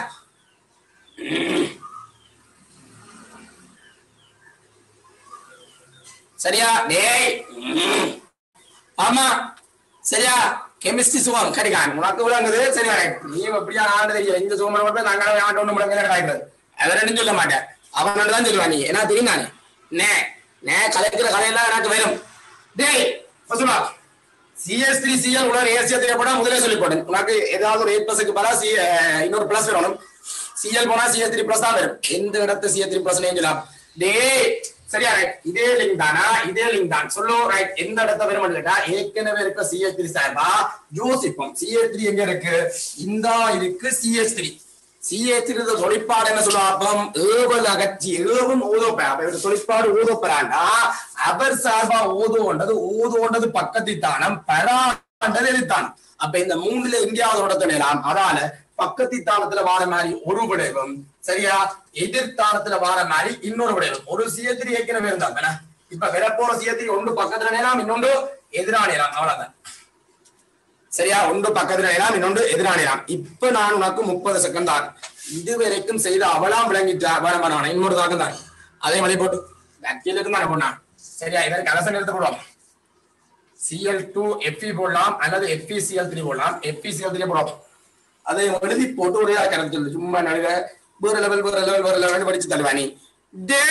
சரியா டேய் ஆமா சரியா கெமிஸ்ட்ரி சுகம் கிடைக்கான் உனக்கு விளங்குது சரியா நீ எப்படியா ஆண்டு தெரியும் இந்த சுகம் மட்டும் நாங்க ஆண்டு ஒண்ணு முடங்க கிடைக்கிறது அதை ரெண்டும் சொல்ல மாட்டேன் அவன் தான் சொல்லுவான் நீ என்ன தெரியும் நானே நே நே கலைக்கிற கலையெல்லாம் எனக்கு வரும் டேய் சொல்லுவா சிஎஸ் த்ரீ சிஎல் உடனே ஏசியா தேவைப்படா முதலே சொல்லி போடு உனக்கு ஏதாவது ஒரு எயிட் பிளஸ்க்கு பதிலா சி இன்னொரு பிளஸ் வரணும் சிஎல் போனா சிஎஸ் த்ரீ பிளஸ் தான் வரும் எந்த இடத்து சிஎஸ் த்ரீ பிளஸ் சொல்லலாம் டே சரியா ரைட் இதே லிங்க் தானா இதே லிங்க் தான் சொல்லு ரைட் எந்த இடத்த வரும் கேட்டா ஏற்கனவே இருக்க சிஎஸ் த்ரீ சார்பா யோசிப்போம் சிஎஸ் த்ரீ எங்க இருக்கு இந்த இருக்கு சிஎஸ் த்ரீ சிஏத்திருந்த தொழிற்பாடு என்ன சொல்லுவாப்பம் ஏவல் அகற்றி ஏவும் ஊதோப்ப அப்ப இவர் தொழிற்பாடு ஊதோப்பறாண்டா அவர் சார்பா ஊதுவோண்டது ஊதுவோண்டது பக்கத்தித்தானம் பராண்டது எதிர்த்தானம் அப்ப இந்த மூணுல எங்கேயாவது இடத்துல அதால பக்கத்தித்தானத்துல வார மாதிரி ஒரு விளைவும் சரியா எதிர்த்தானத்துல வார மாதிரி இன்னொரு விளைவும் ஒரு சியத்திரி ஏற்கனவே இருந்தாங்க இப்ப வரப்போற சியத்திரி ஒன்று பக்கத்துல நேரம் இன்னொன்று எதிரானேலாம் அவ்வளவுதான் சரியா ஒன்று பக்கத்துல நேரம் இன்னொன்று எதிரானேலாம் இப்ப நான் உனக்கு முப்பது செகண்ட் தான் இதுவரைக்கும் செய்த அவளாம் விளங்கிட்டா வரமான இன்னொரு தாக்கம் தான் அதே மாதிரி போட்டு கீழே தான் போனா சரியா இதற்கு கலசம் எடுத்து போடுவோம் சிஎல் டூ எஃப்இ போடலாம் அல்லது எஃப்இ சிஎல் த்ரீ போடலாம் எஃப்இ சிஎல் த்ரீ போடுவோம் அதை எழுதி போட்டு ஒரே கணக்கு சொல்லு சும்மா நடுக வேற லெவல் வேற லெவல் வேற லெவல் படிச்சு தருவானி டே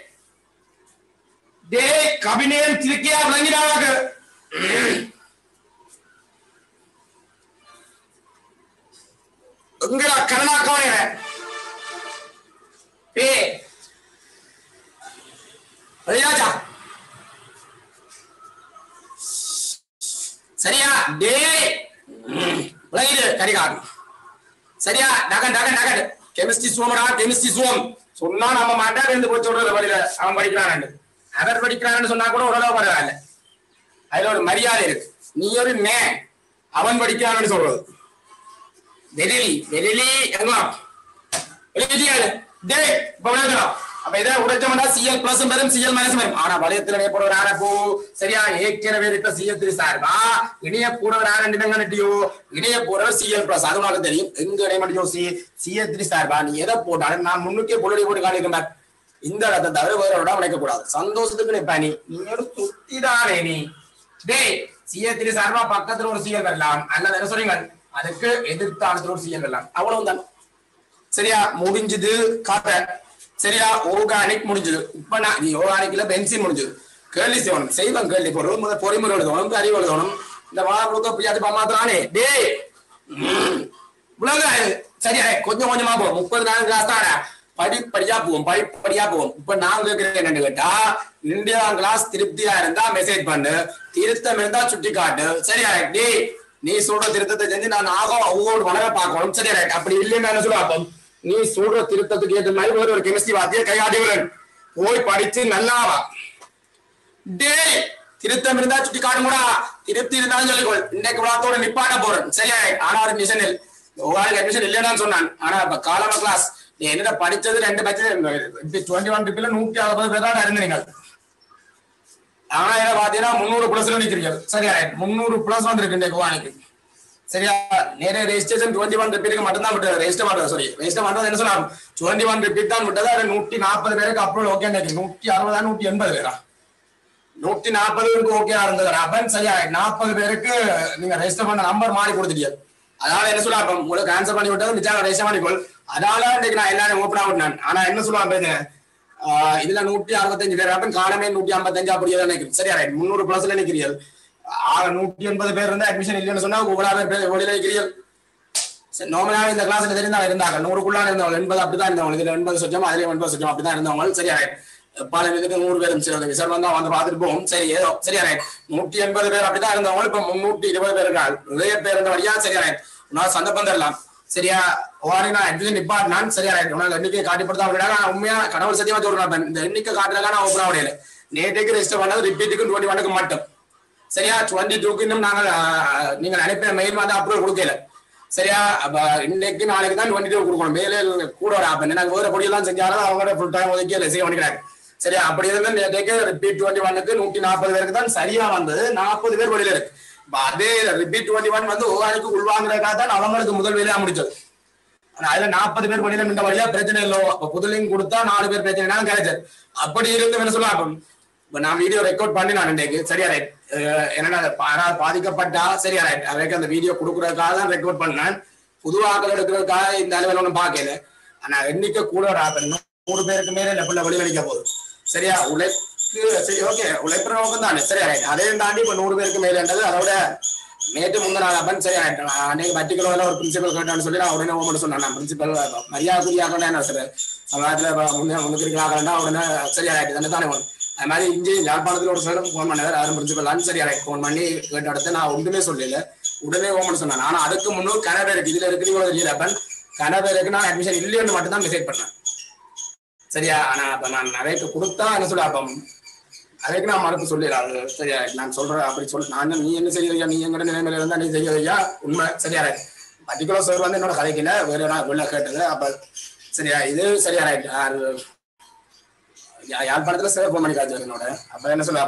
டே கபினேல் திருக்கியா விளங்கினாங்க எங்கடா கருணாக்கவனே ஏ வெளியாச்சா சரியா டே விளங்கிடு கரிகாடு சரியா நகன் நகன் நகன் கெமிஸ்ட்ரி சோமரா கெமிஸ்ட்ரி சோம் சொன்னா நம்ம மாட்டா இருந்து போய் சொல்றது வழியில அவன் படிக்கிறான் அவர் படிக்கிறான்னு சொன்னா கூட ஓரளவு பரவாயில்ல அதுல ஒரு மரியாதை இருக்கு நீ ஒரு நே அவன் படிக்கிறான்னு சொல்றது வெறிலி வெறிலி எங்கலாம் எழுதியாரு டே இப்ப விளையாடலாம் அப்ப இதை உடைச்சோம்னா சிஎல் பிளஸ் வரும் சிஎல் மைனஸ் வரும் ஆனா வளையத்துல போற ஒரு ஆரப்போ சரியா ஏற்கனவே இருக்க சிஎல் த்ரீ சார்பா இணைய போறவர் ஆறு ரெண்டு நட்டியோ இணைய போறவர் சிஎல் பிளஸ் அது உனக்கு தெரியும் எங்க இணைய மட்டும் சி சிஎல் த்ரீ சார்பா நீ எதை போட்டாலும் நான் முன்னுக்கே பொருளை போட்டு காணிக்கிறேன் இந்த இடத்தை தவிர வேற இடம் உடைக்க கூடாது சந்தோஷத்துக்கு நிப்பா நீ நீ ஒரு துத்திதானே நீ டேய் சிஎல் த்ரீ சார்பா பக்கத்துல ஒரு சிஎல் வரலாம் அல்லது என்ன சொல்றீங்க அதுக்கு எதிர்த்தானத்துல ஒரு சிஎல் வரலாம் அவ்வளவுதான் சரியா முடிஞ்சது காட்ட சரியா ஆர்கானிக் முடிஞ்சது இப்ப நான் நீ ஆர்கானிக்ல பென்சின் முடிஞ்சது கேள்வி செய்யணும் செய்வம் கேள்வி போடுறது முதல் பொறிமுறை எழுதணும் அறிவு எழுதணும் இந்த வாழ முழுக்க பிரியாச்சு மாத்திரானே டே உலக சரியா கொஞ்சம் கொஞ்சமா போவோம் முப்பது நாள் கிளாஸ் தானே படிப்படியா போவோம் படிப்படியா போவோம் இப்ப நான் கேட்கிறேன் என்னன்னு கேட்டா இந்தியா கிளாஸ் திருப்தியா இருந்தா மெசேஜ் பண்ணு திருத்தம் இருந்தா சுட்டி காட்டு சரியா டே நீ சொல்ற திருத்தத்தை செஞ்சு நான் ஆகும் அவங்களோட வளர பார்க்கணும் சரி ரைட் அப்படி இல்லைன்னு என்ன சொல்லுவா அப்போ நீ சொல்ற திருத்தத்துக்கு ஏற்ற மாதிரி வேற ஒரு கெமிஸ்ட்ரி வாத்திய கையாடிவரன் போய் படிச்சு நல்லாவா டே திருத்தம் இருந்தா சுட்டி காட்டுங்கடா திருப்தி இருந்தாலும் சொல்லிக்கொள் இன்னைக்கு விழாத்தோட நிப்பாட்ட போறேன் சரியா ஆனா ஒரு மிஷன் உங்களுக்கு அட்மிஷன் இல்லைன்னு சொன்னான் ஆனா இப்ப காலம கிளாஸ் நீ என்னடா படிச்சது ரெண்டு பேட்ச் டுவெண்ட்டி ஒன் ட்ரிப்பில் நூத்தி அறுபது பேர் தான் இருந்தீங்க ஆனா என்ன பாத்தீங்கன்னா முந்நூறு பிளஸ்ல நிக்கிறீங்க சரியா முந்நூறு பிளஸ் வந்திருக்கு இந்த குவானிக்கு சரியா நிறைய ரெஜிஸ்ட்ரேஷன் டுவெண்ட்டி ஒன் ரிப்பீட்டுக்கு மட்டும் தான் விட்டது ரெஜிஸ்டர் பண்றது சாரி ரெஜிஸ்டர் பண்றது என்ன சொன்னா டுவெண்ட்டி ஒன் ரிப்பீட் தான் விட்டது அது நூத்தி நாற்பது பேருக்கு அப்ரோல் ஓகே நூத்தி அறுபதா நூத்தி எண்பது பேரா நூத்தி நாற்பது பேருக்கு ஓகே இருந்தது அப்பன் சரியா நாற்பது பேருக்கு நீங்க ரெஜிஸ்டர் பண்ண நம்பர் மாறி கொடுத்துட்டீங்க அதனால என்ன சொல்ல அப்ப உங்களுக்கு ஆன்சர் பண்ணி விட்டது நிச்சயம் ரெஜிஸ்டர் பண்ணிக்கொள் அதனால இன்னைக்கு நான் எல்லாரும் ஓப்பன் ஆகிட்டேன் ஆனா என்ன சொல்லுவான் பேரு ஆஹ் இதுல நூத்தி அறுபத்தஞ்சு பேர் அப்ப காலமே நூத்தி ஐம்பத்தஞ்சு அப்படியே தான் நினைக்கிறேன் சரியா ரைட் முந்நூறு பிளஸ்ல நிக்கிறீர்கள் ஆக நூத்தி எண்பது பேர் இருந்தா அட்மிஷன் இல்லைன்னு சொன்னா இவ்வளவு பேர் வெளியில நிக்கிறீர்கள் நார்மலாக இந்த கிளாஸ்ல தெரிந்தா இருந்தாங்க நூறுக்குள்ளான இருந்தவங்க எண்பது அப்படிதான் இருந்தவங்க இதுல எண்பது சொச்சம் அதுல எண்பது சொச்சம் அப்படிதான் இருந்தவங்க சரியா பல இதுக்கு நூறு பேரும் சரி சார் வந்தா வந்து பார்த்துட்டு போவோம் சரி ஏதோ சரியா ரைட் நூற்றி எண்பது பேர் அப்படிதான் இருந்தவங்க இப்ப முன்னூற்றி இருபது பேர் இருக்காங்க நிறைய பேர் இருந்த வழியா சரியா ரைட் நான் சந்தர்ப்பம் தரலாம் சரியா ஓரி நான் அட்மிஷன் நிப்பாட்டினான் சரியா ரைட் உனக்கு எண்ணிக்கை காட்டிப்படுத்தா அப்படின்னா நான் உண்மையா கடவுள் சத்தியமா சொல்றேன் இந்த எண்ணிக்கை காட்டுறதுக்காக நான் ஓப்பன் முடியல நேற்றுக்கு ரெஜிஸ்டர் பண்ணது ரிப்பீட்டுக்கு டுவெண்ட்டி ஒனுக்கு மட்டும் சரியா டுவெண்ட்டி டூக்கு இன்னும் நாங்கள் ஆஹ், நீங்கள் அனுப்பின மெயில் வந்து அப்ரூவல் கொடுக்கல சரியா அப்ப இன்னைக்கு நாளைக்கு தான் டுவெண்ட்டி டூ கொடுக்கணும் மேலே கூட ஒரு ஆப் நாங்கள் வேற பொடியெல்லாம் செஞ்சாலும் அவங்க ஃபுல் டைம் ஒதுக்கி ரிசீவ் பண்ணிக்கிறாங்க சரியா அப்படி இருந்து நேற்றுக்கு ரிப்பீட் டுவெண்ட்டி ஒன்னுக்கு நூற்றி நாற்பது பேருக்கு தான் சரியா வந்தது நாற்பது பேர் வெளியில இருக்கு இப்ப அதே ரிப்பீட் டுவெண்ட்டி ஒன் வந்து ஒவ்வொருக்கு உள்வாங்குறதுக்காக தான் அவங்களுக்கு முதல் வேலையா முடிச்சது ஆனா அதுல நாற்பது பேர் வெளியில நின்ற வழியா பிரச்சனை இல்லை அப்ப புதுலிங் கொடுத்தா நாலு பேர் பிரச்சனை கிடைச்சது அப்படி இருந்து என்ன சொல்லலாம் அப்ப இப்ப நான் வீடியோ ரெக்கார்ட் பண்ணி நான் இன்றைக்கு சரியா ரைட் என்னன்னா அது பா- யாராவது பாதிக்கப்பட்டா சரியா ரைட் அதுக்கு அந்த வீடியோ கொடுக்கறதுக்காக தான் ரெக்கார்ட் பண்ணேன் புது ஆக்கள் எடுக்கிறதுக்காக இந்த அளவில் ஒன்றும் பார்க்கல ஆனா எண்ணிக்கை கூட ஒரு ஆப் நூறு பேருக்கு மேல லெவலில் வெளிவலிக்க போகுது சரியா உழைப்பு சரி ஓகே உழைப்பு நோக்கம் தானே சரியா ரைட் அதையும் தாண்டி இப்ப நூறு பேருக்கு மேலன்றது அதோட நேற்று முந்தின நாள் அப்பன் சரி ரைட் அன்னைக்கு பர்டிகுலர்ல ஒரு பிரின்சிபல் கேட்டான்னு சொல்லி நான் உடனே ஓமன் சொன்னேன் நான் பிரின்சிபல் மரியாதைக்குரியாக என்ன சார் சமயத்தில் முன்னே முன்னுக்கு இருக்கிறாங்கன்னா உடனே சரியா ரைட் தானே தானே ஒன்று அது மாதிரி இங்கே யாழ்ப்பாணத்தில் ஒரு சார் ஃபோன் பண்ணார் யாரும் பிரின்சிபல் சரி ரைட் ஃபோன் பண்ணி கேட்ட அடுத்து நான் ஒன்றுமே சொல்லல உடனே ஓமன் சொன்னேன் ஆனா அதுக்கு முன்னூறு கனவே இருக்கு இதுல இருக்கிறீங்களோ தெரியல அப்பன் கனவே இருக்கு நான் அட்மிஷன் இல்லைன்னு மட்டும் தான் மெசேஜ் பண்ணேன் சரியா ஆனா அப்ப நான் நிறைய கொடுத்தா என்ன சொல்ல அப்ப அதுக்கு நான் மறுப்பு சொல்லிடுறேன் அது சரியா நான் சொல்றேன் அப்படி சொல் நான் என்ன- நீ என்ன செய்யறியா நீ எங்கட நிலைமையில இருந்தா நீ செய்யறியா உண்மை சரியா ரைட் பர்டிகுலர் சார் வந்து என்னோட கதைக்கல வேற நான் வெளில கேட்டது அப்ப சரியா இது சரியா ரைட் யாழ்ப்பாணத்துல சார் ஃபோன் பண்ணி காய்ச்சார் என்னோட அப்ப என்ன சொல்ல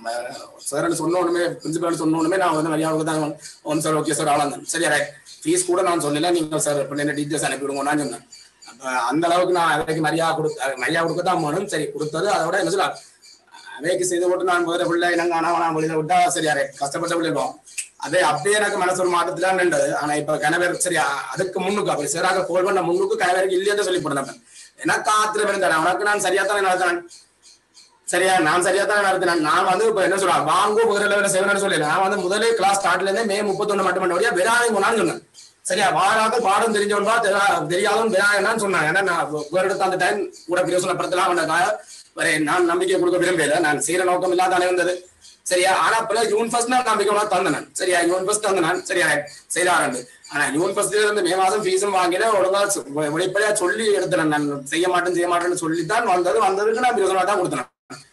சார் சொன்ன உடனே பிரின்சிபல் சொன்ன உடனே நான் வந்து மரியாதை தான் ஒன் சார் ஓகே சார் அவ்வளோ சரியா ரைட் ஃபீஸ் கூட நான் சொல்லல நீங்க சார் என்ன டீச்சர்ஸ் அனுப்பி விடுங்க நான் சொன்னேன் அப்ப அந்த அளவுக்கு நான் அவைக்கு மரியாதை கொடுத்த மரியாதை கொடுக்க தான் போகணும் சரி கொடுத்தது அதோட என்ன சொல்ல அவைக்கு செய்து போட்டு நான் வேற பிள்ளை எனக்கு ஆனா நான் வெளியில விட்டா சரியா ரைட் கஷ்டப்பட்ட பிள்ளைவோம் அதே அப்படியே எனக்கு மனசு ஒரு மாற்றத்துல நின்றது ஆனா இப்ப கணவர் சரியா அதுக்கு முன்னுக்கு அப்படி சராக கோல் பண்ண முன்னுக்கு கணவருக்கு இல்லையே சொல்லி போட்டேன் எனக்கு ஆத்திரம் இருந்தான் உனக்கு நான் சரியா தானே நடத்தினேன் சரியா நான் சரியா தான் நடத்தினேன் நான் வந்து இப்ப என்ன சொல்றேன் வாங்கோ முதல் லெவலில் செவன் சொல்லி நான் வந்து முதலே கிளாஸ் ஸ்டார்ட்ல இருந்தே மே முப்பத்தொன்னு மட்டும் பண்ண வழியா விராணி போனான்னு சொன்னேன் சரியா வாராக பாடம் தெரிஞ்சவன்பா தெரா- தெரியாதவன் விராயனான்னு சொன்னான் ஏன்னா நான் ஒரு இடத்த அந்த டைம் கூட பிரயோசனப்படுத்தலாம் அவனுக்காக வேற நான் நம்பிக்கை கொடுக்க விரும்பல நான் செய்யற நோக்கம் இல்லாதானே வந்தது சரியா ஆனா இப்ப யூன் ஃபர்ஸ்ட் நான் நம்பிக்கை உனக்கு தந்தேன் நான். சரியா யூன் ஃபர்ஸ்ட் தந்த நான் சரியா செய்த ஆரம்பி ஆனா யூன் ஃபர்ஸ்ட்ல இருந்து மே மாதம் ஃபீஸும் வாங்கின ஒழுங்கா சொ- வெளிப்படையா சொல்லி எடுத்தேன் நான் செய்ய மாட்டேன் செய்ய மாட்டேன்னு சொல்லித்தான் வந்தது வந்ததுக்கு நான் பிரயோசனமா தான் கொடுத்தேன்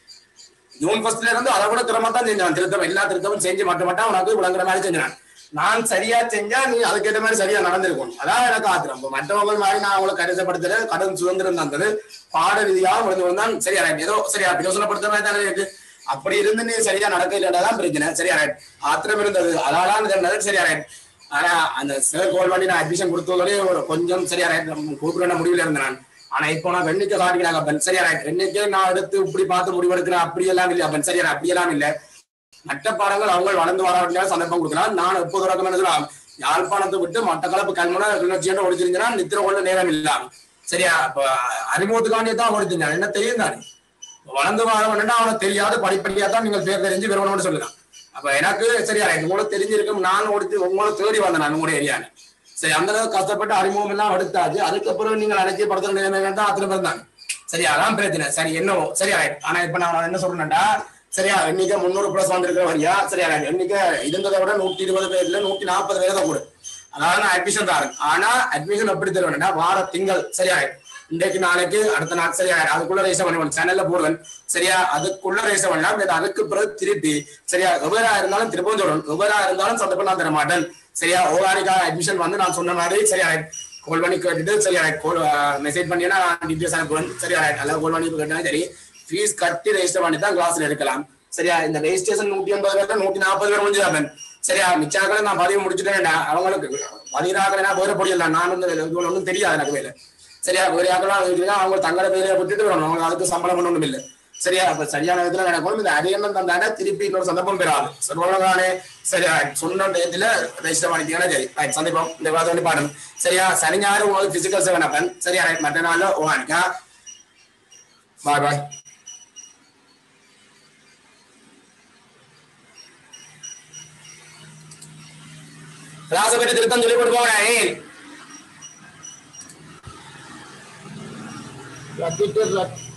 ஜூன் ஃபர்ஸ்ட்ல இருந்து அதை கூட திறமா தான் செஞ்சான் திருத்தம் எல்லா திருத்தமும் செஞ்சு மட்டும் மட்டும் உனக்கு விளங்குற மாதிரி செஞ்சான் நான் சரியா செஞ்சா நீ அதுக்கேற்ற மாதிரி சரியா நடந்திருக்கும் அதான் எனக்கு ஆத்திரம் இப்ப மற்றவங்க மாதிரி நான் அவங்களை கருதப்படுத்தல கடன் சுதந்திரம் தந்தது பாட ரீதியாக விழுந்து விழுந்தான் சரியா ரைட் ஏதோ சரியா பிரயோசனப்படுத்த மாதிரி தானே இருக்கு அப்படி இருந்து நீ சரியா நடக்க இல்லைன்னா பிரச்சனை சரியா ரைட் ஆத்திரம் இருந்தது அதாலாம் இருந்தது சரியா ரைட் ஆனா அந்த சார் கோல் பண்ணி நான் அட்மிஷன் கொடுத்ததோடய ஒரு கொஞ்சம் சரியா ரைட் கொடுக்குற முடிவுல இருந்தேன் நான் ஆனா இப்போ நான் வெண்ணிக்க காட்டிக்கிறாங்க அப்பன் சரியா ரைட் வெண்ணிக்கே நான் எடுத்து இப்படி பார்த்து முடிவெடுக்கிறேன் அப்படியெல்லாம் இல்லை அப்பன் சரியா அப்படியெல்லாம் இல்லை மற்ற பாடங்கள் அவங்க வளர்ந்து வர வேண்டிய சந்தர்ப்பம் கொடுக்கலாம் நான் எப்போது தொடக்கம் என்ன சொல்லலாம் யாழ்ப்பாணத்தை விட்டு மட்டக்களப்பு கல்முனை கிளர்ச்சியோட ஒடிச்சிருந்தா நித்திர கொள்ள நேரம் இல்லாம சரியா இப்ப அறிமுகத்துக்காண்டியே தான் ஒடிச்சிருந்தேன் என்ன தெரியும் தானே இப்ப வளர்ந்து வரவன்னா அவனுக்கு தெரியாது படிப்படியா தான் நீங்கள் பேர் தெரிஞ்சு வரணும்னு சொல்லலாம் அப்ப எனக்கு சரியா உங்களுக்கு தெரிஞ்சிருக்கும் நான் ஒடித்து உங்களை தேடி வந்தேன் நான் உங்களுடைய ஏரியான்னு சரி அந்த அளவுக்கு கஷ்டப்பட்டு அறிமுகம் எல்லாம் எடுத்தாச்சு அதுக்கப்புறம் நீங்கள் அழைச்சி படுத்துற நிலைமை தான் அத்தனை பேர் தான் சரியா அதான் பிரச்சனை சரி என்னவோ சரியா ரைட் ஆனா இப்ப நான் என்ன சொல்றேன்டா சரியா இன்னைக்கு முந்நூறு பிளஸ் வந்திருக்கிற வரியா சரியா ரைட் இன்னைக்கு இருந்ததை விட நூத்தி இருபது பேர்ல நூத்தி நாற்பது பேர் தான் கூட அதாவது நான் அட்மிஷன் தரேன் ஆனா அட்மிஷன் எப்படி தருவேன்டா வார திங்கள் சரியா ரைட் இன்றைக்கு நாளைக்கு அடுத்த நாள் சரியா அதுக்குள்ள ரெஜிஸ்டர் பண்ணுவேன் சேனல்ல போடுவேன் சரியா அதுக்குள்ள ரெஜிஸ்டர் பண்ணலாம் இல்லை அதுக்கு பிறகு திருப்பி சரியா எவரா இருந்தாலும் திருப்பவும் சொல்லணும் எவரா இருந்தாலும் சந்தர்ப்பம் நான் தர மாட்டேன் சரியா ஓகானிக்கா அட்மிஷன் வந்து நான் சொன்ன மாதிரி சரியா கால் பண்ணி கேட்டுட்டு சரியா கால் மெசேஜ் பண்ணினா நான் டீட்டெயில்ஸ் அனுப்புவேன் சரியா அல்ல கால் பண்ணி கேட்டாலும் சரி ஃபீஸ் கட்டி ரெஜிஸ்டர் பண்ணி தான் கிளாஸ்ல எடுக்கலாம் சரியா இந்த ரெஜிஸ்ட்ரேஷன் நூத்தி ஐம்பது பேர் நூத்தி நாற்பது பேர் முடிஞ்சிடாமன் சரியா மிச்சாக்களை நான் பதிவு முடிச்சுட்டேன் அவங்களுக்கு பதினாக வேற பொடியல நான் வந்து இது ஒன்றும் தெரியாது எனக்கு வேலை சரியா வேற யாக்கெல்லாம் இருக்குன்னா அவங்க தங்கள பேரை விட்டுட்டு வரணும் அவங்க அதுக்கு சம்பளம் பண்ண ஒண்ணும் இல்லை சரியா அப்ப சரியான விதத்துல நடக்கும் இந்த அரியணம் தந்தாண்டா திருப்பி இன்னொரு சந்தர்ப்பம் பெறாது சொல்லுவானே சரியா சொன்ன டேத்துல ரெஜிஸ்டர் பண்ணிட்டீங்கன்னா சரி ரைட் சந்தர்ப்பம் இந்த வாதம் வந்து பாடணும் சரியா சனி ஞாயிறு உங்களுக்கு பிசிக்கல் செவன் அப்பன் சரியா ரைட் மற்ற நாள்ல ஓகானிக்கா பாய் பாய் கிளாஸை பற்றி திருத்தம் சொல்லி கொடுப்போம் ஏய் Rakit, rakit.